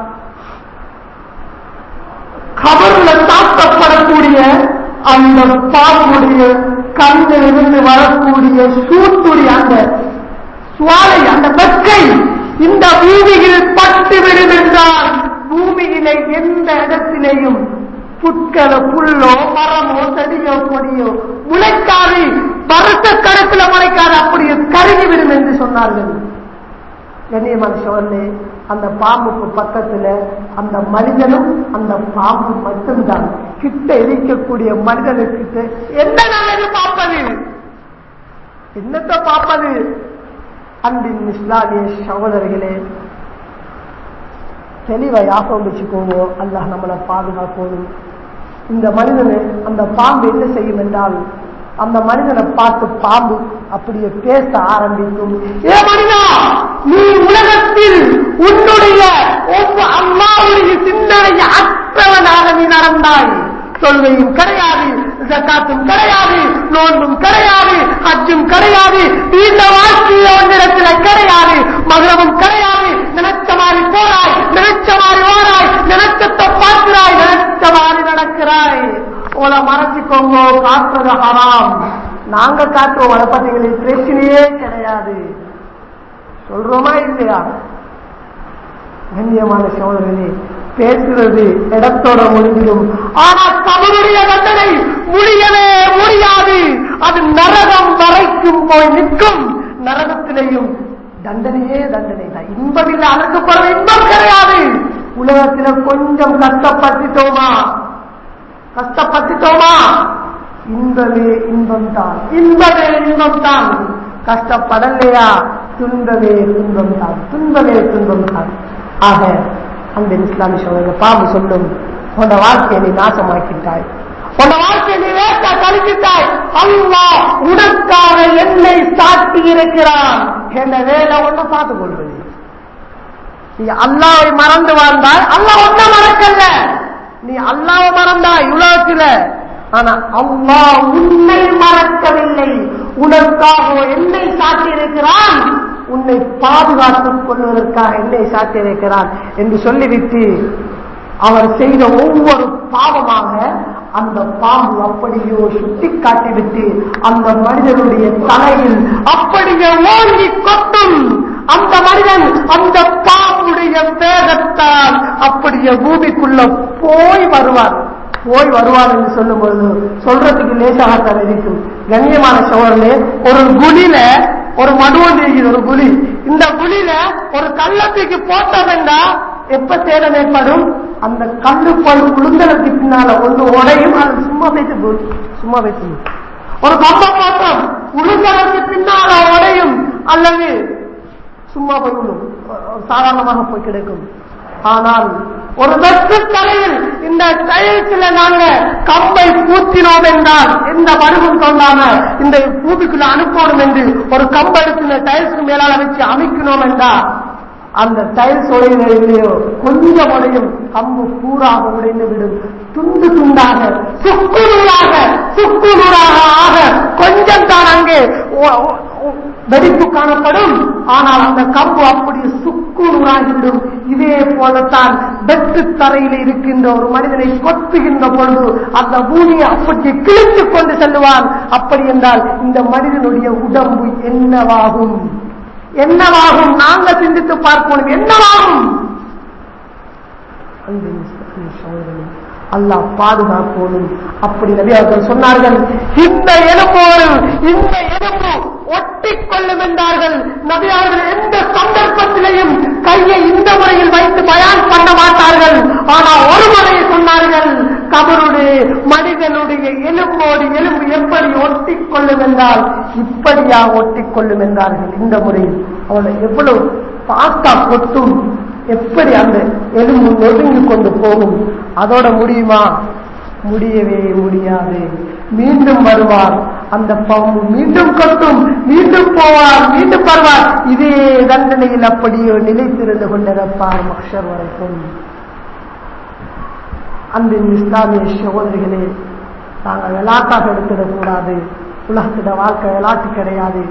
கபர்ல தாக்கப்படக்கூடிய அந்த பாம்புடைய கண்ணில் இருந்து வரக்கூடிய சூட்டுடைய அந்த சுவாலை அந்த வெக்கை இந்த பூமியில் பட்டு விடும் என்றால் பூமியிலே எந்த இடத்திலேயும் புட்களோ புல்லோ மரமோ செடியோ கொடியோ முளைக்காது வருஷ கணக்கில் முளைக்காது அப்படியே கருகிவிடும் என்று சொன்னார்கள் கண்ணியமான சோழனே அந்த பாம்புக்கு பக்கத்துல அந்த மனிதனும் அந்த பாம்பு மட்டும்தான் கிட்ட இருக்கக்கூடிய மனிதனுக்கிட்ட என்ன நல்லது பார்ப்பது என்னத்தை பார்ப்பது அன்பின் இஸ்லாமிய சகோதரர்களே தெளிவை யாபம் வச்சுக்கோங்க அல்லாஹ் நம்மளை பாதுகாக்கணும் இந்த மனிதனை அந்த பாம்பு என்ன செய்யும் என்றால் அந்த மனிதனை பார்த்து பாம்பு அப்படியே பேச ஆரம்பிக்கும் ஏ மனிதா நீ உலகத்தில் உன்னுடைய ஒவ்வொரு அம்மாவுடைய சிந்தனையை அற்றவனாக நீ நடந்தாய் தொழுகையும் கிடையாது ஜக்காத்தும் கிடையாது நோன்பும் கிடையாது ஹஜ்ஜும் கிடையாது இந்த வாழ்க்கையில ஒன்றிடத்துல கிடையாது மகரமும் கிடையாது நினைச்ச மாதிரி போறாய் நினைச்ச மாதிரி ஓராய் நினைச்சத்தை பார்க்கிறாய் நினைச்ச மாதிரி நடக்கிறாய் உங்களை மறைச்சிக்கோங்க காட்டுறது ஹராம் நாங்க காட்டுவோம் அதை பத்தி பிரச்சனையே கிடையாது சொல்றோமா இல்லையா கண்ணியமான சோதரனே பேசுறது இடத்தோட முடிஞ்சிடும் ஆனா கபருடைய தண்டனை முடியவே முடியாது அது நரகம் வரைக்கும் போய் நிற்கும் நரகத்திலேயும் தண்டனையே தண்டனை தான் இன்பம் இல்லை அழைக்கப்படுற இன்பம் கிடையாது உலகத்துல கொஞ்சம் கஷ்டப்பட்டுட்டோமா கஷ்டப்பட்டுட்டோமா இன்பமே இன்பம் தான் இன்பமே இன்பம் தான் கஷ்டப்படலையா துன்பமே துன்பம் தான் துன்பமே துன்பம் தான் ஆக அந்த இஸ்லாமிய சொல்லுங்க பாம்பு சொல்லும் உன் வாழ்க்கையை நீ நாசமாக்கிட்டாய் உன் வாழ்க்கையை நீ வேட்டா கழிக்கிட்டாய் அல்லா உனக்காக என்னை சாட்டி இருக்கிறான் என்ற வேலை ஒன்ன பார்த்துக் கொள்வது நீ அல்லாவை மறந்து வாழ்ந்தாய் அல்லா ஒன்ன மறக்கல நீ அல்லாவை மறந்தாய் உலகத்துல ஆனா அல்லாஹ் உன்னை மறக்கவில்லை உனக்காக என்னை சாட்டியிருக்கிறான் உன்னை பாதுகாத்துக் கொள்வதற்காக என்னை சாட்டியிருக்கிறான் என்று சொல்லிவிட்டு அவர் செய்த ஒவ்வொரு பாவமாக அந்த பாம்பு அப்படியோ சுட்டி காட்டிவிட்டு அந்த மனிதனுடைய தலையில் அப்படியே ஓங்கி கொட்டும் அந்த மனிதன் அந்த பாம்புடைய வேகத்தால் அப்படியே பூமிக்குள்ள போய் வருவார் போய் வருவார் என்று சொல்லும் பொழுது சொல்றதுக்கு லேசாகத்தான் இருக்கும் கண்ணியமான சோழர்களே ஒரு குழியில ஒரு மடுவன் இருக்கிற ஒரு குழி இந்த குழியில ஒரு கள்ளத்துக்கு போட்டவென்றா எப்ப சேதம் ஏற்படும் அந்த கல்லு போய் உளுந்தலுக்கு பின்னால ஒன்று உடையும் அது சும்மா வைத்து போகும். சும்மா வைத்து போகும். ஒரு கம்பம் போட்டோம் உளுந்தலுக்கு பின்னால உடையும் அல்லது சும்மா போய் விழும். ஒரு சாதாரணமாக போய் கிடைக்கும் ஆனால் ஒரு வெற்று தலையில் இந்த டைல்ஸ்ல நாங்க கம்பை பூத்தினோம் என்றால் எந்த வடுவும் தோண்டாம இந்த பூமிக்குள்ள அனுப்பணும் என்று ஒரு கம்பை எடுத்து இந்த டைல்ஸ்க்கு மேலால வச்சு அமைக்கணும் என்றால் அந்த டைல்ஸ் உடையில இல்லையோ கொஞ்சம் உடையும் கம்பு பூராக உடைந்து விடும் துண்டு துண்டாக சுக்குநூறாக சுக்குநூறாக ஆக கொஞ்சம் தான் அங்கே ஒ- ஒ- வெடிப்பு காணப்படும் ஆனால் அந்த கம்பு அப்படி சுக்குநூறாகிவிடும் இதே போலத்தான் வெட்டு தரையில் இருக்கின்ற ஒரு மனிதனை கொத்துகின்ற பொழுது அந்த பூமியை அப்படி கிழித்துக் கொண்டு செல்லுவான் அப்படி என்றால் இந்த மனிதனுடைய உடம்பு என்னவாகும் என்னவாகும் நாங்க சிந்தித்து பார்க்கணும் என்னவாகும் அன்பின் அன்பின் சகோதரனே, அல்லாஹ் பாதுகாப்போனும் அப்படி நபி அவர்கள் சொன்னார்கள் இந்த எலும்போடு இந்த எலும்பு ஒட்டிக் கொள்ளும் என்றார்கள் நபி அவர்கள் எந்த சந்தர்ப்பத்திலையும் கையை இந்த முறையில் வைத்து பயான் பண்ண மாட்டார்கள் ஆனால் ஒரு முறையை சொன்னார்கள் கபருடைய மனிதனுடைய எலும்போடு எலும்பு எப்படி ஒட்டிக் கொள்ளும் என்றால் இப்படியா ஒட்டிக் கொள்ளும் என்றார்கள் இந்த முறையில் அவளை எவ்வளவு பாஸ்தா கொட்டும் எப்படி அந்த எலும்பு நெருங்கி கொண்டு போகும் அதோட முடியுமா முடியவே முடியாது மீண்டும் வருவார் அந்த பாம்பு மீண்டும் கொட்டும் மீண்டும் போவார் மீண்டும் வருவார் இதே தண்டனையில் அப்படியே நிலைத்திருந்து கொண்டிருப்பார் மக்ஷர் வரைக்கும் அன்பின் இஸ்லாமிய சகோதரிகளே நாங்கள் விளாட்டாக எடுத்துடக்கூடாது உலகத்திட வாழ்க்கை விளாட்டு கிடையாது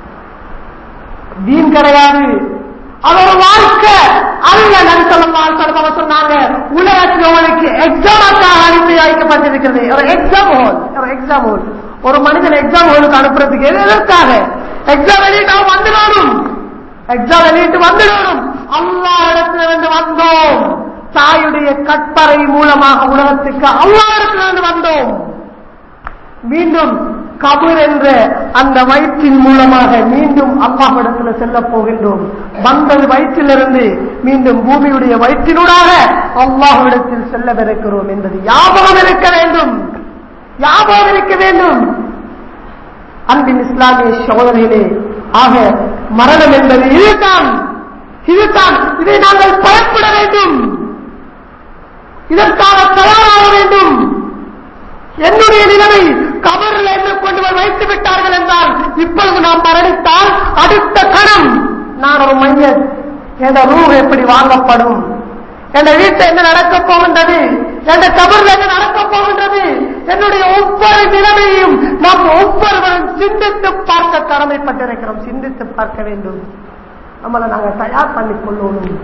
தீன் கிடையாது அது ஒரு வாழ்க்கை அல்ல நரிசலம் சொல்லுவாங்க சொன்னாங்க உலகத்தில் உங்களுக்கு எக்ஸாமுக்காக அனுப்பி வைக்கப்பட்டிருக்கிறது ஒரு எக்ஸாம் ஹோல் ஒரு எக்ஸாம் ஹோல் ஒரு மனிதன் எக்ஸாம் ஹோலுக்கு அனுப்புறதுக்கு எது எதற்காக எக்ஸாம் எழுதிட்டு அவன் வந்துடணும் எக்ஸாம் எழுதிட்டு வந்துடணும் அல்லா இடத்துல இருந்து வந்தோம் தாயுடைய கற்பறை மூலமாக உலகத்துக்கு அல்லா இடத்துல இருந்து வந்தோம் மீண்டும் கபர் என்ற அந்த வயிற்றின் மூலமாக மீண்டும் அல்லாஹ்விடத்துல செல்ல போகின்றோம் வந்தது வயிற்றிலிருந்து மீண்டும் பூமியுடைய வயிற்றினூடாக அல்லாஹ்விடத்தில் செல்லவிருக்கிறோம் என்பது ஞாபகம் இருக்க வேண்டும் ஞாபகம் இருக்க வேண்டும் அன்பின் இஸ்லாமிய சகோதரிகளே ஆக மரணம் என்பது இதுதான் இதுதான் இதை நாங்கள் பயப்பட வேண்டும் இதற்காக தயாராக வேண்டும் என்னுடைய நிலைமை கபரில் என்ன கொண்டு போய் வைத்து விட்டார்கள் என்றால் இப்பொழுது நாம் மரணித்தால் அடுத்த கணம் நான் ஒரு மையன் என்ற ரூ எப்படி வாங்கப்படும் என் வீட்டில் என்ன நடக்கப் போகின்றது என் கபரில் என்ன நடக்கப் போகின்றது என்னுடைய ஒவ்வொரு நிலைமையும் நாம் ஒவ்வொருவரும் சிந்தித்து பார்க்க கடமைப்பட்டிருக்கிறோம் சிந்தித்து பார்க்க வேண்டும் நம்மளை நாங்கள் தயார் பண்ணிக் கொள்ளணும்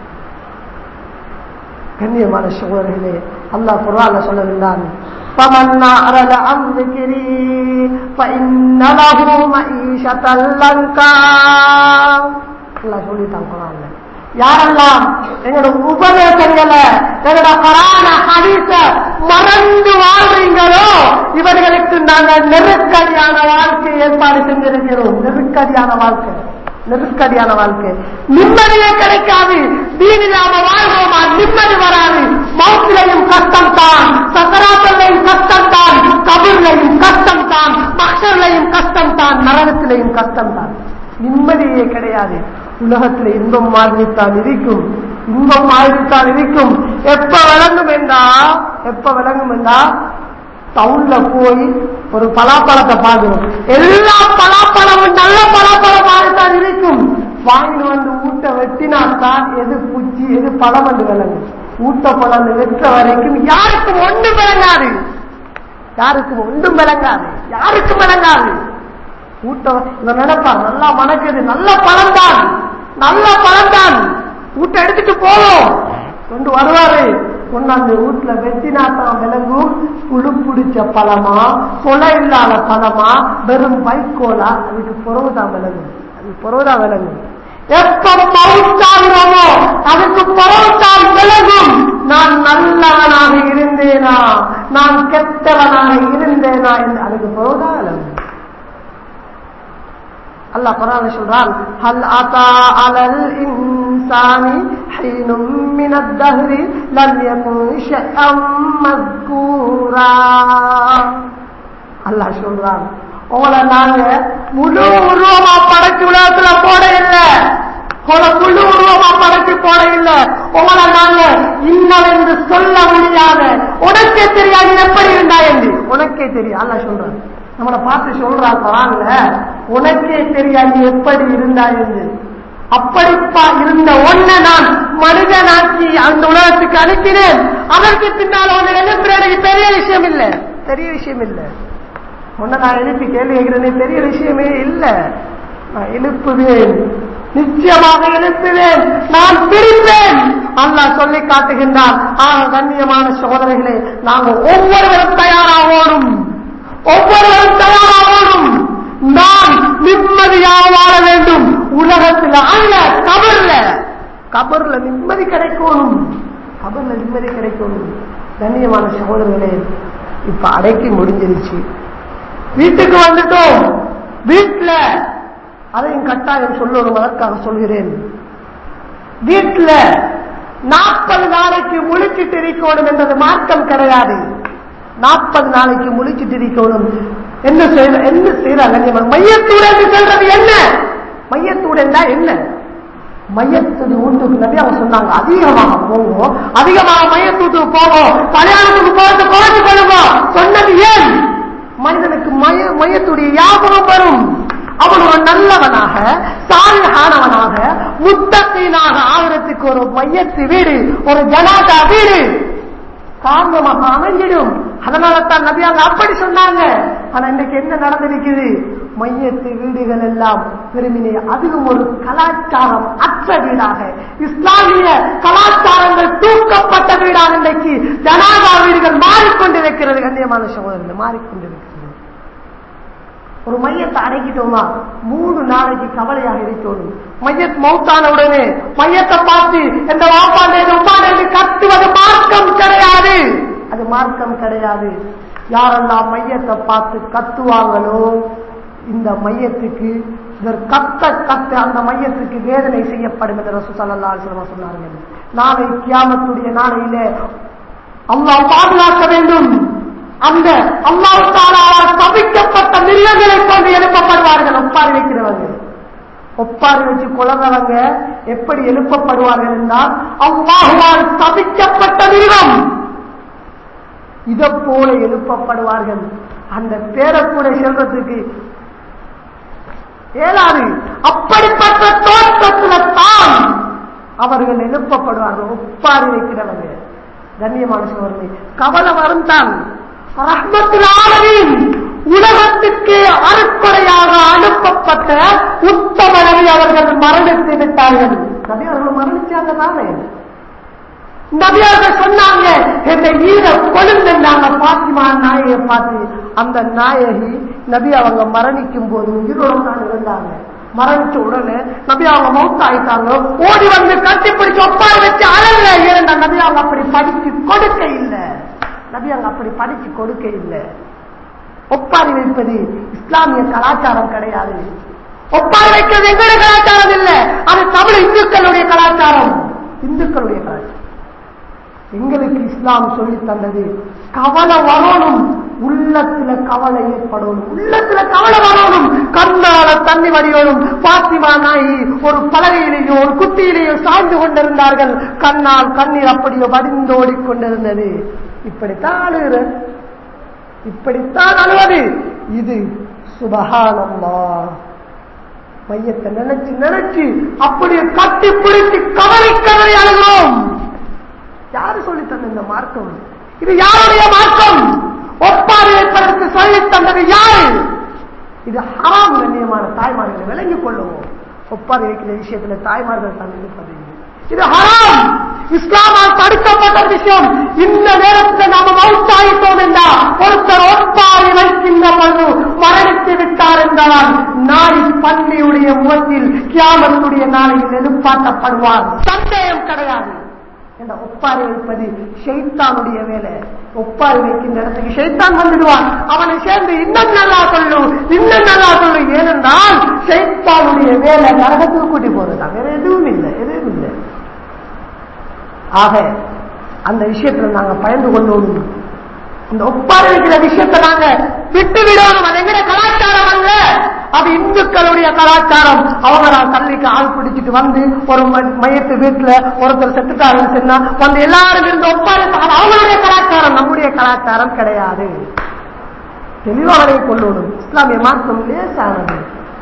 கண்ணியமான சகோதரர்களே அல்லாஹ் குர்ஆன்ல சொல்லுகிறான் فمن أعرض عن ذكري فإن له معيشة ضنكا அல்லாஹ் சொல்லிட்டான் குர்ஆன்ல யாரெல்லாம் எங்களோட உபதேசங்களை எங்களோட பரான ஹதீஸ மறந்து வாழ்றீங்களோ இவர்களுக்கு நாங்கள் நெருக்கடியான வாழ்க்கை ஏற்பாடு செஞ்சிருக்கிறோம் நெருக்கடியான வாழ்க்கை நெருக்கடியான வாழ்க்கை நிம்மதியே கிடைக்காது தீன் இல்லாம வாழ்வோமா நிம்மதி வராது மௌத்திலையும் கஷ்டம் தான் சக்கராத்திலையும் கஷ்டம் தான் கபூர்லையும் கஷ்டம் தான் மக்சர்லையும் கஷ்டம் தான் நரகத்திலையும் கஷ்டம் தான் நிம்மதியே கிடையாது உலகத்தில் இன்பம் மாதிரித்தான் இருக்கும் இன்பம் மாதிரித்தான் இருக்கும் எப்ப விளங்கும் என்றா எப்ப விளங்கும் என்றா டவுன்ல போய் ஒரு பலாப்பழத்தை பார்க்கணும் எல்லா பலாப்பழமும் நல்ல பலாப்பழமாகத்தான் இருக்கும் வாங்கி வந்து ஊட்ட வெட்டினாத்தான் எது பூச்சி எது பழம் என்று விளங்கும் ஊட்ட பழம் வெற்ற வரைக்கும் யாருக்கும் ஒண்ணு விளங்காது யாருக்கும் ஒன்றும் விளங்காது யாருக்கும் விளங்காது ஊட்ட இவன் நினைப்பார் நல்லா மணக்குது நல்ல பழம் தான் நல்ல பழம் தான் ஊட்ட எடுத்துட்டு போவோம் கொண்டு வருவாரு கொண்டாந்து வீட்டுல வெட்டினா தான் விளங்கும் புழு பிடிச்ச பழமா கொலை இல்லாத பழமா வெறும் வைக்கோலா அதுக்கு புறவுதான் விளங்கும் அது புறவுதான் விளங்கும் எப்ப மவுத்தாகிறோமோ அதுக்கு புறவுத்தான் விளங்கும் நான் நல்லவனாக இருந்தேனா நான் கெட்டவனாக இருந்தேனா என்று அதுக்கு புறவுதான் விளங்கும் அல்லாஹ் குரான் சொல்றான் ஹல் அத்தா அலல் இன்சானி ஹீனும் மின الدهر لم يكن شيئا مذكورا அல்லாஹ் சொல்றான் உங்களை நாங்க முழு உருவமா படைச்சு உலகத்துல போட இல்ல உங்களை முழு உருவமா படைச்சு போட இல்ல உங்களை நாங்க இன்னவென்று சொல்ல முடியாத உனக்கே தெரியாது எப்படி இருந்தா என்று உனக்கே தெரியும் அல்லாஹ் சொல்றான் நம்மளை பார்த்து சொல்றான் குரான்ல உனக்கே தெரியாது எப்படி இருந்தா என்று அப்படிப்பா இருந்த ஒன்ன நான் மனிதனாக்கி அந்த உலகத்துக்கு அனுப்பினேன் அதற்கு பின்னால் உன்னை எழுப்புறது பெரிய விஷயம் இல்ல பெரிய விஷயம் இல்ல உன்னை நான் எழுப்பி கேள்வி கேட்கிறேனே பெரிய விஷயமே இல்ல நான் எழுப்புவேன் நிச்சயமாக எழுப்புவேன் நான் பிரிப்பேன் அல்லாஹ் சொல்லி காட்டுகின்றான் ஆக கண்ணியமான சோதனைகளே நாங்கள் ஒவ்வொருவரும் தயாராகணும் ஒவ்வொருவரும் தயாராகணும் நான் நிம்மதியாக வாழ வேண்டும் உலகத்தில் அல்ல கபர்ல கபர்ல நிம்மதி கிடைக்கணும் கபர்ல நிம்மதி கிடைக்கணும் கண்ணியமான சகோதரர்களே இப்ப அடைக்கி முடிஞ்சிருச்சு வீட்டுக்கு வந்துட்டோம் வீட்டுல அதையும் கட்டாயம் சொல்லணும் அதற்காக சொல்கிறேன் வீட்டுல நாற்பது நாளைக்கு முழிச்சிட்டு இருக்கணும் என்றது மார்க்கம் கிடையாது நாற்பது நாளைக்கு முழிச்சிட்டு இருக்கணும் என்ன செய்ய என்ன செய்யறாங்க மையத்தூடு என்று சொல்றது என்ன மையத்தூடுன்னா என்ன மையத்துடைய வீட்டுக்கு நம்பி அவங்க சொன்னாங்க அதிகமாக போவோம் அதிகமாக மையத்தூட்டுக்கு போவோம் கல்யாணத்துக்கு போறது குறைச்சு கொள்ளுவோம் சொன்னது ஏன் மனிதனுக்கு மைய மையத்துடைய ஞாபகம் வரும் அவன் ஒரு நல்லவனாக சாலிஹானவனாக முத்தத்தீனாக ஆகிறதுக்கு ஒரு மையத்து வீடு ஒரு ஜனாதா வீடு காரணமாக அமைஞ்சிடும் அதனால தான் நபி அவங்க அப்படி சொன்னாங்க ஆனா இன்னைக்கு என்ன நடந்திருக்குது மையத்து வீடுகள் எல்லாம் பெருமினே அதுவும் ஒரு கலாச்சாரம் அற்ற வீடாக இஸ்லாமிய கலாச்சாரங்கள் தூக்கப்பட்ட வீடாக இன்றைக்கு ஜனாதா வீடுகள் மாறிக்கொண்டிருக்கிறது கண்ணியமான சகோதரர்கள் மாறிக்கொண்டிருக்கிறது ஒரு மையத்தை அடக்கிட்டோமா மூணு நாளைக்கு கவலையாக இருக்கணும் மையத் மௌத்தான உடனே மையத்தை பார்த்து எந்த வாப்பாண்டே உப்பாண்டே கத்துவது மார்க்கம் கிடையாது அது மார்க்கம் கிடையாது யாரெல்லாம் மையத்தை பார்த்து கத்துவாங்களோ இந்த மையத்துக்கு இவர் கத்த கத்த அந்த மையத்துக்கு வேதனை செய்யப்படும் என்று ரசூ சல்லா சொன்னார்கள் நாளை கியாமத்துடைய நாளையில அல்லாஹ் பாதுகாக்க வேண்டும் அந்த அல்லாவுத்தாலால் தவிக்கப்பட்ட மிருகங்களை கொண்டு எழுப்பப்படுவார்கள் ஒப்பாரி வைக்கிறவங்க ஒப்பாரி வச்சு குழந்தவங்க எப்படி எழுப்பப்படுவார்கள் என்றால் அல்லாஹுவால் தவிக்கப்பட்ட மிருகம் இதை போல எழுப்பப்படுவார்கள் அந்த பேரை கூட செல்வதற்கு ஏழாது அப்படிப்பட்ட தோற்றத்துல தான் அவர்கள் எழுப்பப்படுவார்கள் ஒப்பாரி வைக்கிறவங்க கண்ணியமான சோழனை கவலை வரும் தான் ரஹ்மத்துல் ஆலமீன் உலகத்துக்கு அறுக்குறையாக அனுப்பப்பட்ட உத்தம நபி அவர்கள் மரணித்து விட்டார்கள் நபி அவர்கள் மரணிச்சாங்க தானே நபியாக சொன்னாங்க இந்த ஈர கொழுந்தாங்க பாத்திமா நாயகியை பார்த்து அந்த நாயகி நபி அவங்க மரணிக்கும் போது உயிரோடு தான் இருந்தாங்க மரணிச்ச உடனே நபி அவங்க மௌத்த ஆயிட்டாங்க ஓடி வந்து கட்டிப்பிடிச்சு ஒப்பாரி வச்சு அழல ஏன்னா நபி அவங்க அப்படி படிச்சு கொடுக்க இல்லை நபி அங்க அப்படி படிச்சு கொடுக்க இல்லை ஒப்பாரி வைப்பது இஸ்லாமிய கலாச்சாரம் கிடையாது ஒப்பாரி வைக்கிறது எங்களுடைய கலாச்சாரம் இல்லை அது தமிழ் இந்துக்களுடைய கலாச்சாரம் இந்துக்களுடைய கலாச்சாரம் எங்களுக்கு இஸ்லாம் சொல்லி தந்தது கவலை வரணும் உள்ளத்துல கவலை ஏற்படணும் உள்ளத்துல கவலை வரணும் கண்ணால தண்ணி வடியணும் பாத்திமா நாயி ஒரு பலகையிலேயோ ஒரு குட்டியிலேயோ சாய்ந்து கொண்டிருந்தார்கள் கண்ணால் கண்ணீர் அப்படியோ வடிந்தோடி கொண்டிருந்தது இப்படித்தான் அழுகிற இப்படித்தான் அழுவது இது சுபகானம்மா மையத்தை நினைச்சு நினைச்சு அப்படியே கட்டி பிடிச்சு கவலை கவலை அழுகிறோம் யாரு சொல்லி தந்த இந்த மார்க்கம் இது யாருடைய மார்க்கம் ஒப்பாரி வச்சு சொல்லித் தந்தது யாரு இது ஹராம் கண்ணியமான தாய்மார்களை விளங்கிக் கொள்ளுவோம் ஒப்பாரி வைக்கிற விஷயத்துல தாய்மார்கள் தான் இருப்பது இது ஹராம் இஸ்லாமால் தடுக்கப்பட்ட விஷயம் இந்த நேரத்தில் நாம மௌத்தாயிட்டோம் என்றால் ஒருத்தர் ஒப்பாரி வைக்கின்ற பொழுது மரணித்து விட்டார் என்றால் நாளை பள்ளியுடைய முகத்தில் கியாமத்துடைய நாளையில் எதிர்பார்க்கப்படுவார் சந்தேகம் கிடையாது என்ற ஒப்பாரி வைப்பது ஷைத்தானுடைய வேலை ஒப்பாரி வைக்கின்ற இடத்துக்கு ஷைத்தான் வந்துடுவான் அவனை சேர்ந்து இன்னும் நல்லா சொல்லு இன்னும் நல்லா சொல்லு ஏனென்றால் ஷைத்தானுடைய வேலை நரகத்துக்கு கூட்டி போறதுதான் வேற எதுவும் இல்லை எதுவும் இல்லை ஆக அந்த விஷயத்துல நாங்க பயந்து கொள்ளணும் இந்த ஒப்பாரி வைக்கிற விஷயத்தை நாங்க விட்டு விடணும் அது எங்கட கலாச்சாரம் அல்ல அது இந்துக்களுடைய கலாச்சாரம் அவங்க நான் கல்விக்கு ஆள் பிடிச்சிட்டு வந்து ஒரு ம- மையத்து வீட்டுல ஒருத்தர் செத்துட்டாருன்னு சொன்னா வந்து எல்லாரும் இருந்து ஒப்பாரி அது அவங்களுடைய கலாச்சாரம் நம்முடைய கலாச்சாரம் கிடையாது தெளிவாக கொள்ளணும் இஸ்லாமிய மார்க்கம் லேசானது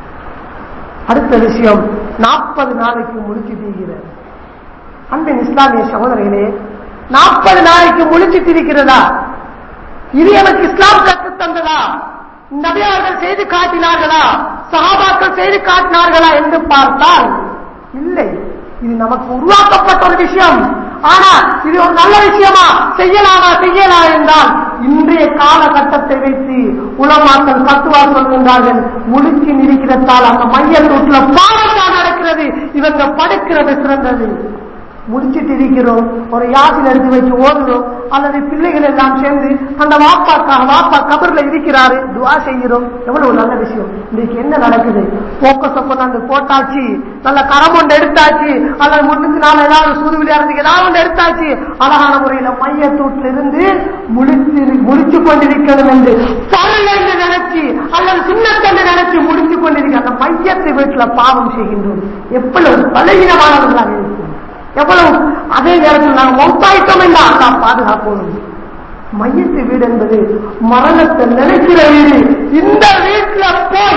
அடுத்த விஷயம் நாற்பது நாளைக்கு முடிச்சு தீகிறது அன்பின் இஸ்லாமிய சகோதரர்களே நாற்பது நாளைக்கு முழிச்சிட்டு இருக்கிறதா இது எனக்கு இஸ்லாம் கற்றுத் தந்ததா நபியார்கள் செய்து காட்டினார்களா சஹாபாக்கள் செய்து காட்டினார்களா என்று பார்த்தால் இல்லை இது நமக்கு உருவாக்கப்பட்ட ஒரு விஷயம் ஆனா இது ஒரு நல்ல விஷயமா செய்யலாமா செய்யலாம் என்றால் இன்றைய காலகட்டத்தை வைத்து உலமாக்கள் பத்துவா சொல்கின்றார்கள் முழுக்கி இருக்கிறதால் அந்த மையத்தூட்டுல பாவம் தான் நடக்கிறது இவங்க படுக்கிறது சிறந்தது முடிச்சிட்டு இருக்கிறோம் ஒரு யாசில் எடுத்து வச்சு ஓடுறோம் அல்லது பிள்ளைகள் எல்லாம் சேர்ந்து அந்த வாப்பாக்காக வாப்பா கபர்ல இருக்கிறாரு துவா செய்கிறோம் எவ்வளவு நல்ல விஷயம் இன்னைக்கு என்ன நடக்குது போக்கஸ கொண்டாந்து போட்டாச்சு நல்ல கரம் ஒன்று எடுத்தாச்சு அல்லது முன்னுக்கு நாள் ஏதாவது சூது விளையாடுறதுக்கு ஏதாவது ஒன்று எடுத்தாச்சு அழகான முறையில மையத்தூட்டில் இருந்து முடித்து முடிச்சு கொண்டிருக்கணும் என்று பரல் என்று நினைச்சு அல்லது சின்னத்தென்று நினைச்சு முடிச்சு கொண்டிருக்க அந்த மையத்தை வீட்டுல பாவம் செய்கின்றோம் எவ்வளவு பலகீனமானவர்களாக இருக்கும் எவ்வளவு அதே நேரத்தில் நாங்கள் மௌத்தாயிட்டோம் என்று அல்லா பாதுகாப்போம் மையத்து வீடு என்பது மரணத்தை நினைக்கிற வீடு இந்த வீட்டுல போய்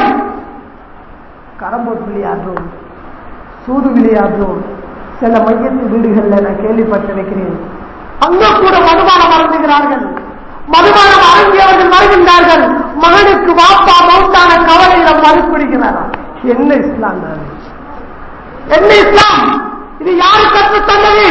கரம்போட்டு விளையாடுறோம் சூது விளையாடுறோம் சில மையத்து வீடுகள்ல நான் கேள்விப்பட்டிருக்கிறேன் அங்க கூட மதுபானம் அருந்துகிறார்கள் மதுபானம் அருந்தியவர்கள் வருகின்றார்கள் மகனுக்கு வாப்பா மௌத்தான கவலையில மது குடிக்கிறாரா என்ன இஸ்லாம் தான் என்ன இஸ்லாம் இது யாரு கற்று தந்தது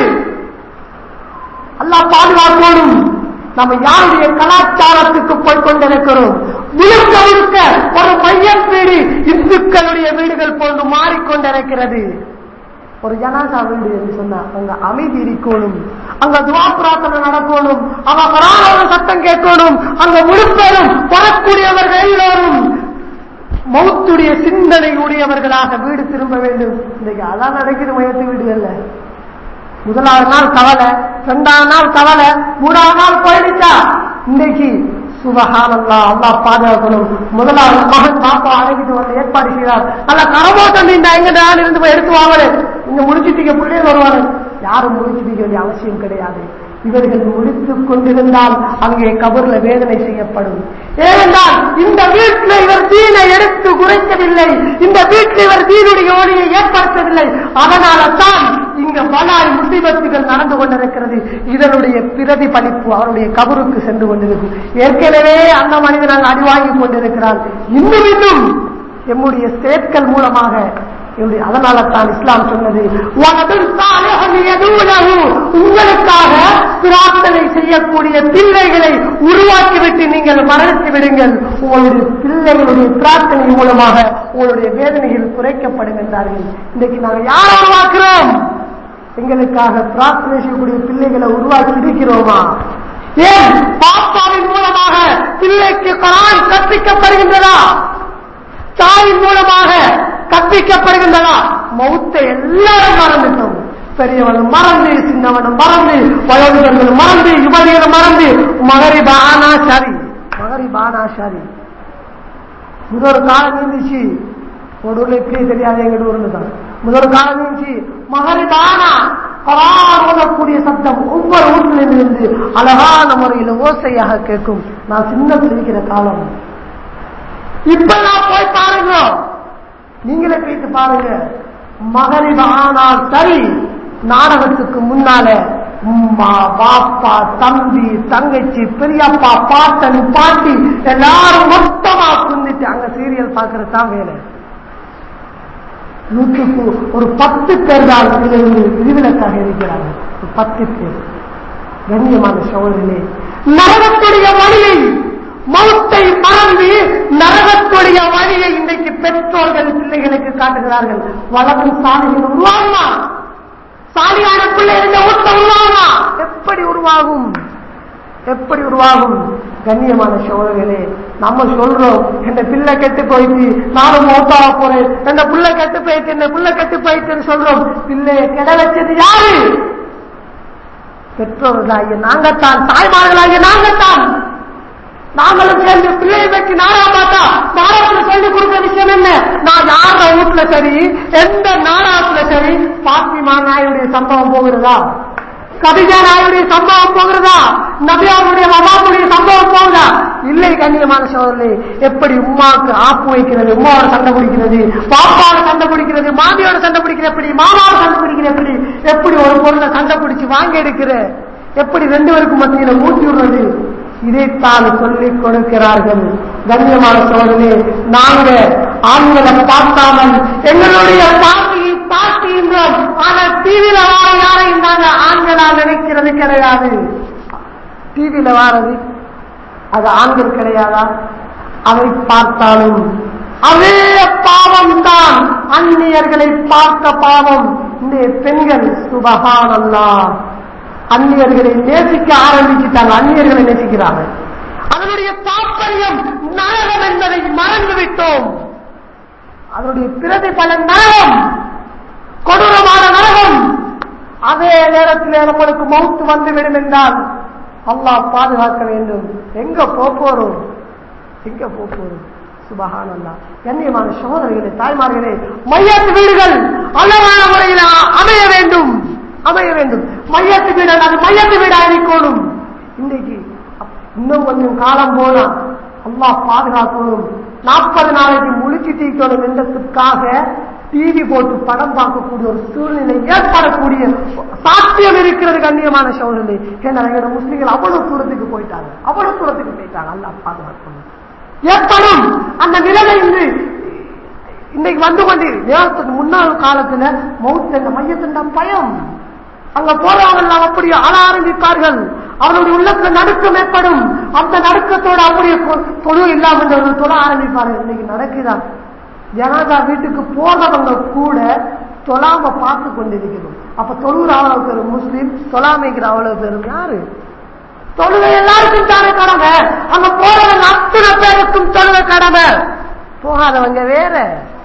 அல்லாஹ் பாதுகாக்கணும் நம்ம யாருடைய கலாச்சாரத்துக்கு போய் கொண்டிருக்கிறோம் முழுக்க முழுக்க ஒரு மையம் வீடு இந்துக்களுடைய வீடுகள் போன்று மாறிக்கொண்டிருக்கிறது ஒரு ஜனாசா வீடு என்று சொன்னா அங்க அமைதி இருக்கணும் அங்க துவா பிரார்த்தனை நடக்கணும் அங்க வராத சத்தம் கேட்கணும் அங்க முழுப்பெரும் வரக்கூடியவர்கள் எல்லோரும் மௌத்துடைய சிந்தனை உடையவர்களாக வீடு திரும்ப வேண்டும் இன்னைக்கு அதான் நடக்குது மையத்து வீடுகள்ல முதலாவது நாள் கவலை இரண்டாவது நாள் கவலை மூணாவது நாள் போயிடுச்சா இன்னைக்கு சுபஹானல்லா அல்லாஹ் பாதுகாக்கணும் முதலாவது மகன் பாப்பா அழைக்கிட்டு வந்து ஏற்பாடு செய்கிறார் நல்ல கரமோட்டம் நீண்ட எங்க நான் இருந்து போய் எடுத்து வாங்கல இங்க முடிச்சுட்டீங்க பிள்ளைய வருவாரு யாரும் முடிச்சுட்டீங்க வேண்டிய அவசியம் கிடையாது இவர்கள் முடித்துக் கொண்டிருந்தால் அங்கே கபர்ல வேதனை செய்யப்படும் ஏனென்றால் இந்த வீட்டில் இவர் தீனை எடுத்து குறைக்கவில்லை இந்த வீட்டில் இவர் தீனுடைய ஒளியை ஏற்படுத்தவில்லை அதனால தான் இங்க பலாய் முசிபத்துகள் நடந்து கொண்டிருக்கிறது இதனுடைய பிரதிபலிப்பு அவருடைய கபருக்கு சென்று கொண்டிருக்கும் ஏற்கனவே அந்த மனிதன் அடி வாங்கி கொண்டிருக்கிறார் இன்னும் இன்னும் எம்முடைய செயற்கள் மூலமாக என்னுடைய அதனால தான் இஸ்லாம் சொன்னது "வலதுல் சாலிஹன் யதூலஹு", உங்களுக்காக பிரார்த்தனை செய்யக்கூடிய பிள்ளைகளை உருவாக்கிவிட்டு நீங்கள் மரணித்து விடுங்கள் உங்களுடைய பிள்ளைகளுடைய பிரார்த்தனை மூலமாக உங்களுடைய வேதனைகள் குறைக்கப்படும் என்றார்கள் இன்றைக்கு நாங்கள் யாரை உருவாக்குறோம் எங்களுக்காக பிரார்த்தனை செய்யக்கூடிய பிள்ளைகளை உருவாக்கி இருக்கிறோமா ஏன் பாப்பாவின் மூலமாக பிள்ளைக்கு குரான் கற்பிக்கப்படுகின்றதா தாயின் மூலமாக கற்பிக்கப்படுகின்றதா மௌத்தை எல்லாரும் மறந்துட்டோம் பெரியவனும் மறந்து சின்னவனும் மறந்து வயோதிகர்களும் மறந்து யுவதிகளும் மறந்து மகரிபானா சரி மகரிபானா சரி முதல் காலம் இருந்துச்சு ஒரு ஊர்ல இப்படியே தெரியாது எங்க ஊர்ல தான் முதல் காலம் இருந்துச்சு மகரிபானா பராமரக்கூடிய சத்தம் ஒவ்வொரு வீட்டில இருந்து அழகான முறையில் ஓசையாக கேட்கும் நான் சின்ன இருக்கிற காலம் இப்ப நான் போய் பாருங்க நீங்களே போயிட்டு பாருங்க மகரிப ஆனால் சரி நாடகத்துக்கு முன்னால உம்மா பாப்பா தம்பி தங்கச்சி பெரியப்பா பாட்டன் பாட்டி எல்லாரும் மொத்தமா குந்திட்டு அங்க சீரியல் பார்க்கறது தான் வேலை நூற்றுக்கு ஒரு பத்து பேர் தான் இதிலிருந்து விதிவிலக்காக இருக்கிறார்கள் ஒரு பத்து பேர் கண்ணியமான சோழர்களே நரகத்துடைய வழியை மௌத்தை மறந்து நரகத்துடைய வழியை இன்றைக்கு பெற்றோர்கள் பிள்ளைகளுக்கு காட்டுகிறார்கள் வளரும் சாலைகள் உருவாகுமா சாலியான பிள்ளை இருந்த ஊட்ட உருவாகுமா எப்படி உருவாகும் எப்படி உருவாகும் கண்ணியமான சோழர்களே நம்ம சொல்றோம் என் பிள்ளை கெட்டு போயிட்டு நானும் மௌத்தாக போறேன் என் பிள்ளை கெட்டு போயிட்டு என்ன பிள்ளை கெட்டு போயிட்டுன்னு சொல்றோம் பிள்ளையை கெட வச்சது யாரு பெற்றோர்களாகிய நாங்கத்தான் தாய்மார்களாகிய நாங்கத்தான் நாங்களும் சேர்ந்து பிள்ளையை வச்சு நாடா பார்த்தா நாடகத்துல சொல்லி கொடுக்குற விஷயம் என்ன நான் யார வீட்டுல சரி எந்த நாடகத்துல சரி பாத்திமா நாயுடைய சம்பவம் போகிறதா கவிதா நாயுடைய சம்பவம் போகிறதா நபியாவுடைய மமாவுடைய சம்பவம் போகுதா இல்லை கண்ணியமான சோதரே எப்படி உமாவுக்கு ஆப்பு வைக்கிறது உமாவோட சண்டை பிடிக்கிறது பாப்பாவோட சண்டை பிடிக்கிறது மாமியோட சண்டை பிடிக்கிற எப்படி மாமாவோட சண்டை பிடிக்கிற எப்படி எப்படி ஒரு பொருளை சண்டை பிடிச்சு வாங்கி எடுக்கிற எப்படி ரெண்டு பேருக்கும் மத்தியில ஊட்டி விடுறது இதைத்தான் சொல்லிக் கொடுக்கிறார்கள் கண்ணியமான சோதனை நாங்க ஆண்களை பார்க்காமல் எங்களுடைய பாட்டியை பார்க்கின்றோம் ஆனால் டிவியில வார யாரையும் நாங்க ஆண்களா நினைக்கிறது கிடையாது டிவியில வாரது அது ஆண்கள் கிடையாதா அதை பார்த்தாலும் அதே பாவம் தான் அந்நியர்களை பார்த்த பாவம் இந்த பெண்கள் சுபகானல்லா அந்நியர்களை நேசிக்க ஆரம்பிச்சுட்டாங்க அந்நியர்களை நேசிக்கிறாங்க அதனுடைய தாற்பயம் நரகம் என்பதை மறந்து விட்டோம் அதனுடைய பிரதிபலன் நரகம் கொடூரமான நரகம் அதே நேரத்தில் நம்மளுக்கு மவுத்து வந்துவிடும் என்றால் அல்லாஹ் பாதுகாக்க வேண்டும் எங்க போறோம் எங்க போறோம் சுபகான் அல்லா கண்ணியமான சகோதரிகளே தாய்மார்களே மையத்து வீடுகள் அழகான முறையில் அமைய வேண்டும் அமைய வேண்டும் மையத்து வீடு அது மையத்து வீடு இருக்கணும் இன்றைக்கு இன்னும் கொஞ்சம் காலம் போனா அல்லாஹ் பாதுகாக்கணும் நாற்பது நாளைக்கு முழிச்சு தீக்கணும் என்றதுக்காக டிவி போட்டு படம் பார்க்கக்கூடிய ஒரு சூழ்நிலை ஏற்படக்கூடிய சாத்தியம் இருக்கிறது கண்ணியமான சோதனை ஏன்னா எங்களோட முஸ்லீம்கள் அவ்வளவு தூரத்துக்கு போயிட்டாங்க அவ்வளவு தூரத்துக்கு போயிட்டாங்க அல்லாஹ் பாதுகாக்கணும் ஏற்படும் அந்த நிலைமை இன்று இன்னைக்கு வந்து கொண்டு நேரத்துக்கு முன்னாள் காலத்துல மௌத்த இந்த மையத்தின் பயம் அங்க போறவங்க அப்படி ஆள ஆரம்பிப்பார்கள் அவருடைய உள்ளத்துல நடுக்கம் ஏற்படும் அந்த நடுக்கத்தோட அப்படியே தொழு இல்லாமல் தொழ ஆரம்பிப்பார்கள் இன்னைக்கு நடக்குதான் ஜனாதா வீட்டுக்கு போனவங்க கூட தொழாம பார்த்து கொண்டிருக்கணும் அப்ப தொழுற அவ்வளவு பேரும் முஸ்லீம் தொழாமைக்கிற அவ்வளவு பேரும் யாரு தொழுகை எல்லாருக்கும் தானே கடமை அங்க போறவங்க அத்தனை பேருக்கும் தொழுகை கடமை போகாதவங்க வேற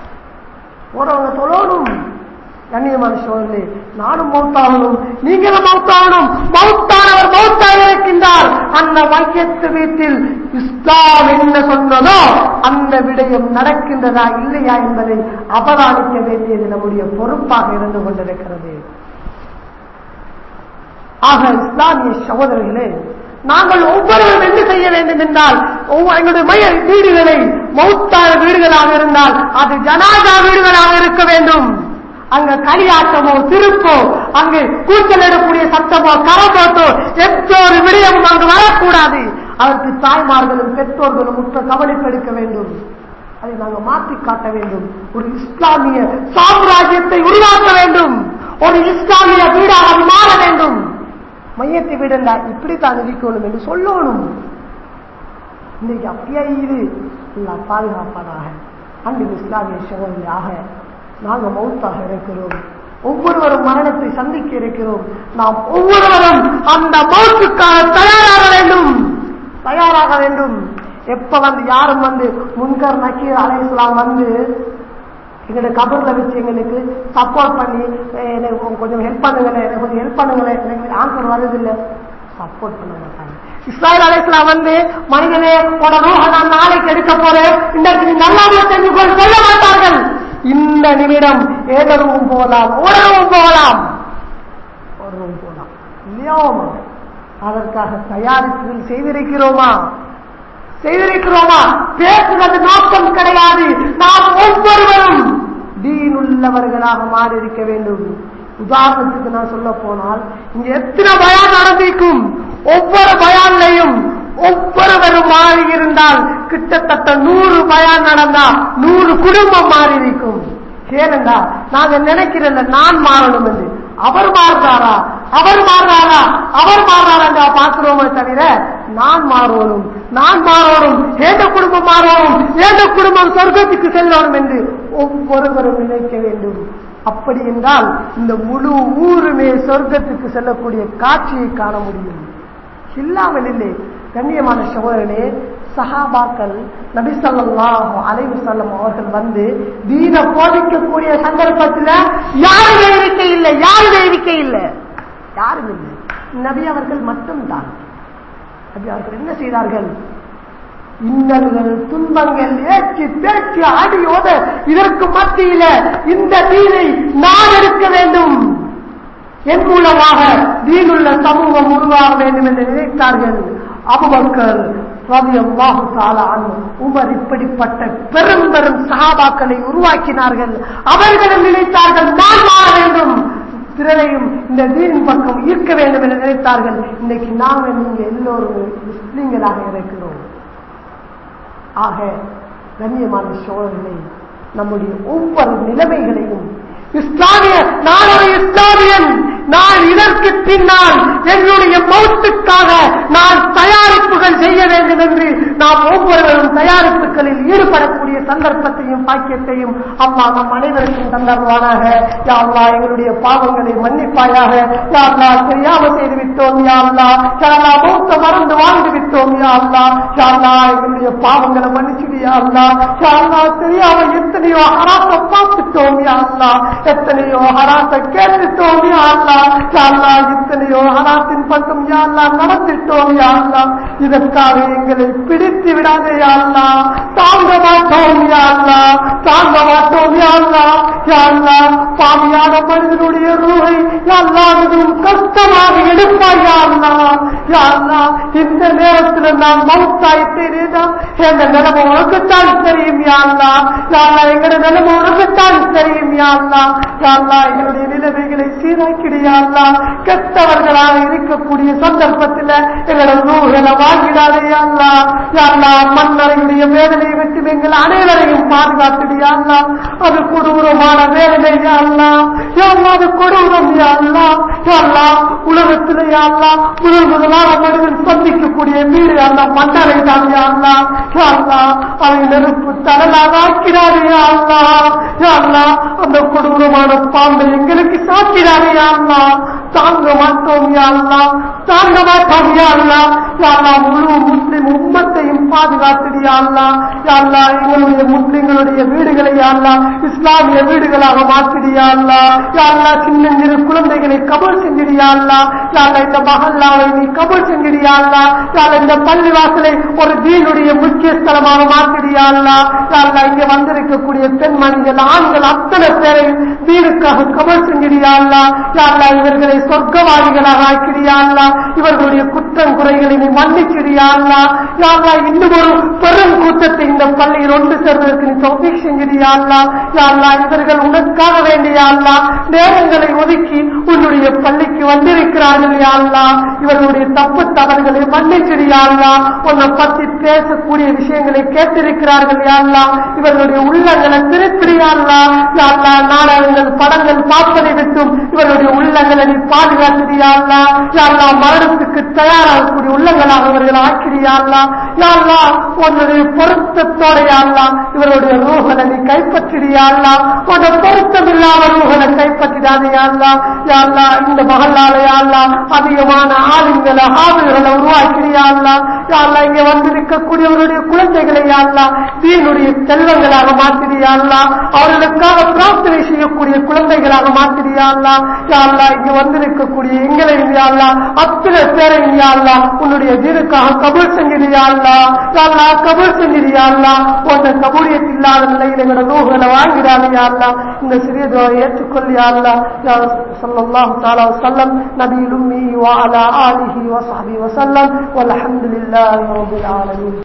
போறவங்க தொழணும் கண்ணியமான சோழர்களே நானும் மௌத்தாகணும் நீங்களும் மௌத்தாகணும் மௌத்தானவர் மௌத்தாக இருக்கின்றார் அந்த மையத்து வீட்டில் இஸ்லாம் என்ன சொன்னதோ அந்த விடயம் நடக்கின்றதா இல்லையா என்பதை அவதானிக்க வேண்டியது நம்முடைய பொறுப்பாக இருந்து கொண்டிருக்கிறது ஆக இஸ்லாமிய சகோதரர்களே நாங்கள் ஒவ்வொருவரும் என்ன செய்ய வேண்டும் என்றால் எங்களுடைய மைய வீடுகளை மௌத்தான வீடுகளாக இருந்தால் அது ஜனாதா வீடுகளாக இருக்க வேண்டும் அங்க களியாட்டமோ திருப்போ அங்கு கூச்சல் இடக்கூடிய சத்தமோ கரம்போட்டோ எந்த ஒரு விடயமும் அங்கு வரக்கூடாது அதற்கு தாய்மார்களும் பெற்றோர்களும் முற்ற கவனிப்பெடுக்க வேண்டும் அதை நாங்கள் மாற்றி காட்ட வேண்டும் ஒரு இஸ்லாமிய சாம்ராஜ்யத்தை உருவாக்க வேண்டும் ஒரு இஸ்லாமிய வீடாக மாற வேண்டும் மையத்தை விடண்டா இப்படித்தான் இருக்கணும் என்று சொல்லணும் இன்னைக்கு அப்படியே இது எல்லாம் பாதுகாப்பானாக அன்பு இஸ்லாமிய சகோதரியாக நாங்கள் மௌத்தாக இருக்கிறோம் ஒவ்வொருவரும் மரணத்தை சந்திக்க இருக்கிறோம் நாம் ஒவ்வொருவரும் அந்த மௌத்துக்காக தயாராக வேண்டும் தயாராக வேண்டும் எப்ப வந்து யாரும் வந்து முன்கர் நக்கீர் அலையலாம் வந்து எங்களுடைய கபர்ல வச்சு எங்களுக்கு சப்போர்ட் பண்ணி எனக்கு கொஞ்சம் ஹெல்ப் பண்ணுங்களேன் எனக்கு கொஞ்சம் ஹெல்ப் பண்ணுங்களேன் எனக்கு ஆன்சர் வருதில்லை சப்போர்ட் பண்ண மாட்டாங்க இஸ்ராயல் அலைஸ்லாம் வந்து மனிதனே உடனே நான் நாளைக்கு எடுக்க போறேன் இன்றைக்கு நீ நல்லாவே செஞ்சு கொள் சொல்ல மாட்டார்கள் இந்த நிமிடம் ஏதரும் போகலாம் ஓடவும் போகலாம் ஓடவும் போகலாம் இல்லையோமா அதற்காக தயாரிப்பு செய்திருக்கிறோமா செய்திருக்கிறோமா பேசுவது நோக்கம் கிடையாது நாம் ஒவ்வொருவரும் தீனுள்ளவர்களாக மாறியிருக்க வேண்டும் உதாரணத்துக்கு நான் சொல்ல போனால் இங்க எத்தனை பயான் நடந்திருக்கும் ஒவ்வொரு பயான்லையும் ஒவ்வொருவரும் மாறி இருந்தால் கிட்டத்தட்ட நூறு பயான் நடந்தா நூறு குடும்பம் மாறி இருக்கும் ஏனென்றா நாங்க நினைக்கிறல்ல நான் மாறணும் என்று அவர் மாறுறாரா அவர் மாறுறாரா அவர் மாறுறாரா பார்க்கிறோமே தவிர நான் மாறணும் நான் மாறணும் ஏந்த குடும்பம் மாறணும் ஏந்த குடும்பம் சொர்க்கத்துக்கு செல்லணும் என்று ஒவ்வொருவரும் நினைக்க வேண்டும் அப்படி என்றால் இந்த முழு ஊருமே சொர்க்கத்துக்கு செல்லக்கூடிய காட்சியை காண முடியும் இல்லாமல் இல்லை கண்ணியமான சகோதரனே சஹாபாக்கள் நபி ஸல்லல்லாஹு அலைஹி வஸல்லம் அவர்கள் வந்து தீன போதிக்கக்கூடிய சந்தர்ப்பத்தில் யாருமே இருக்க இல்லை யாருமே இருக்க இல்லை யாரும் இல்லை நபி அவர்கள் மட்டும்தான் நபி அவர்கள் என்ன செய்தார்கள் இன்னல்கள் துன்பங்கள் ஏற்றி பேச்சு அடியோட இதற்கு மத்தியில இந்த தீனை நான் எடுக்க வேண்டும் என் மூலமாக தீனுள்ள சமூகம் உருவாக வேண்டும் என்று நினைத்தார்கள் அபுபக்கர் ரலியல்லாஹு தஆலா அன்ஹு உமர் இப்படிப்பட்ட பெரும் பெரும் சஹாபாக்களை உருவாக்கினார்கள் அவர்களும் நினைத்தார்கள் நான் மாற வேண்டும் பிறரையும் இந்த தீனின் பக்கம் ஈர்க்க வேண்டும் என்று நினைத்தார்கள் இன்னைக்கு நாங்கள் நீங்க எல்லோரும் முஸ்லிம்களாக இருக்கிறோம் ஆக கண்ணியமான சோழர்களே நம்முடைய ஒவ்வொரு நிலைமைகளையும் இஸ்லாமிய நான் ஒரு இஸ்லாமியன் நான் இதற்கு பின்னால் என்னுடைய மௌத்துக்காக நான் தயாரிப்புகள் செய்ய வேண்டும் என்று நாம் ஒவ்வொருவரும் தயாரிப்புகளில் ஈடுபடக்கூடிய சந்தர்ப்பத்தையும் பாக்கியத்தையும் அம்மா நம் அனைவருக்கும் தந்தருவானாக யா அல்லாஹ் எங்களுடைய பாவங்களை மன்னிப்பாயாக யா அல்லாஹ் தெரியாம செய்து விட்டோம் யா அல்லாஹ் யா அல்லாஹ் மௌத்த மறந்து வாழ்ந்து விட்டோம் யா அல்லாஹ் யா அல்லாஹ் எங்களுடைய பாவங்களை மன்னிச்சுடு யா அல்லாஹ் யா அல்லாஹ் தெரியாம எத்தனையோ ஹராச பார்த்துட்டோம் யா அல்லாஹ் எத்தனையோ ஹராச கேட்டுட்டோம் யா அல்லாஹ் யா அல்லாஹ் எத்தனையோ ஹராத்தின் பக்கம் யா அல்லாஹ் நடந்துட்டோம் யா அல்லாஹ் இதற்காக எங்களை பிடித்து விடாதே யா அல்லாஹ் தாங்க மாட்டோம் யா அல்லாஹ் தாங்க மாட்டோம் யா அல்லாஹ் யா அல்லாஹ் பாவியான மனிதனுடைய ரூஹை யா அல்லாஹ் மிகவும் கஷ்டமாக எடுப்பாய் யா அல்லாஹ் யா அல்லாஹ் இந்த நேரத்தில் நான் மவுத்தாயிட்டேனேதா எங்க நிலைமை உனக்குத்தான் தெரியும் யா அல்லாஹ் யா அல்லாஹ் எங்களுடைய நிலைமை உனக்குத்தான் தெரியும் யா அல்லாஹ் யா அல்லாஹ் எங்களுடைய நிலைமைகளை சீராக்கிடு யா அல்லாஹ் கெட்டவர்களாக இருக்கக்கூடிய சந்தர்ப்பத்தில் எங்களோட ரூஹனை வாங்கிடாதே யா அல்லாஹ் யா அல்லாஹ் மன்னரையுடைய வேதனையை விட்டு எங்கள் அனைவரையும் பாதுகாத்துடு யா அல்லாஹ் அது கொடூரமான வேதனை யா அல்லாஹ் யா அல்லாஹ் அது கொடூரம் யா அல்லாஹ் யா அல்லாஹ் உலகத்தில் யா அல்லாஹ் முதல் முதலாக மனிதன் சந்திக்கக்கூடிய வீடு அந்த மன்னரை தான் யா அல்லாஹ் யா அல்லாஹ் அதை நெருப்பு தடலாக ஆக்கிறாரே யா அல்லாஹ் யா அல்லாஹ் அந்த கொடூரமான பாம்பை எங்களுக்கு சாக்கிறாரே யா அல்லாஹ் தாங்க மாட்டோம் யா அல்லாஹ் தாங்க மாட்டோம் யா அல்லாஹ் யா அல்லாஹ் முழு முஸ்லிம் உம்மத்தையும் பாதுகாத்துடு யா அல்லாஹ் யா அல்லாஹ் எங்களுடைய முஸ்லிம்களுடைய வீடுகளை யா அல்லாஹ் இஸ்லாமிய வீடுகளாக மாற்றிடு யா அல்லாஹ் யா அல்லாஹ் சின்னஞ்சிறு குழந்தைகளை கபல் செஞ்சிடு யா அல்லாஹ் யா அல்லாஹ் இந்த மஹல்லாவை நீ கபல் செஞ்சிடு யா அல்லாஹ் யா அல்லாஹ் இந்த பள்ளிவாசலை ஒரு தீனுடைய முக்கிய ஸ்தலமாக மாற்றிடு யா அல்லாஹ் யா அல்லாஹ் இங்க வந்திருக்கக்கூடிய பெண்மணிகள் ஆண்கள் அத்தனை பேரை தீனுக்காக கபல் செஞ்சிடு யா அல்லாஹ் யா அல்லாஹ் இவர்களை சொர்க்கவாதிகளாக ஆக்கிடு யா அல்லாஹ் இவர்களுடைய குற்றம் குறைகளை நீ மன்னிச்சிடு யா அல்லாஹ் யா அல்லாஹ் இன்னும் ஒரு பெரும் கூட்டத்தை இந்த பள்ளியில் ஒன்று சேர்வதற்கு நீ தௌஃபீக் செஞ்சிடு யா அல்லாஹ் யா அல்லாஹ் இவர்கள் உனக்காக வேண்டிய யா அல்லாஹ் நேரங்களை ஒதுக்கி உன்னுடைய பள்ளிக்கு வந்திருக்கிறார்கள் யா அல்லாஹ் இவர்களுடைய தப்பு தவறுகளை மன்னிச்சிடு யா அல்லாஹ் உன்னை பத்தி பேசக்கூடிய விஷயங்களை கேட்டிருக்கிறார்கள் யா அல்லாஹ் இவர்களுடைய உள்ளங்களை திருப்பிடு யா அல்லாஹ் யா அல்லாஹ் நாடகங்கள் படங்கள் பார்ப்பதை விட்டும் இவர்களுடைய உள்ளங்களை நீ பாதுகாத்துடு யா அல்லாஹ் யா அல்லாஹ் மரணத்துக்கு தயாராகக்கூடிய உள்ளங்களாக இவர்கள் ஆக்கிறியா அல்லாஹ் யா அல்லாஹ் உன்னுடைய பொருத்தத்தோட யா அல்லாஹ் இவருடைய ரூஹனை நீ கைப்பற்றிடியா அல்லாஹ் உன்னை பொருத்தம் இல்லாத ரூஹனை கைப்பற்றிடாதே யா அல்லாஹ் யா அல்லாஹ் இந்த மகளால யா அல்லாஹ் அதிகமான ஆளுங்களை ஆளுகளை உருவாக்கிறியா அல்லாஹ் யா அல்லாஹ் இங்க வந்திருக்கக்கூடியவருடைய குழந்தைகளை யா அல்லாஹ் தீனுடைய செல்வங்களாக மாற்றிடியா அல்லாஹ் அவர்களுக்காக பிரார்த்தனை செய்யக்கூடிய குழந்தைகளாக மாற்றிடியா அல்லாஹ் யா அல்லாஹ் இங்க வந்திருக்கக்கூடிய எங்களையும் யா அல்லாஹ் அத்தனை பேரையும் யா அல்லாஹ் உன்னுடைய தீனுக்காக கபூல் செஞ்சிடியா அல்லாஹ் யா அல்லாஹ் கபூல் செஞ்சிடியா அல்லாஹ் உன்னை கபூலியத் இல்லாத நிலையில் எங்களோட நூல்களை வாங்கிறானே யா அல்லாஹ் இந்த சிறிய துவா ஏற்றுக்கொள் யா அல்லாஹ் யா ஸல்லல்லாஹு தஆலா வஸல்லம் நபியுல் உம்மி வ அலா ஆலிஹி வ ஸஹ்பிஹி வஸல்லம் வல்ஹம்துலில்லாஹி ரப்பில் ஆலமீன்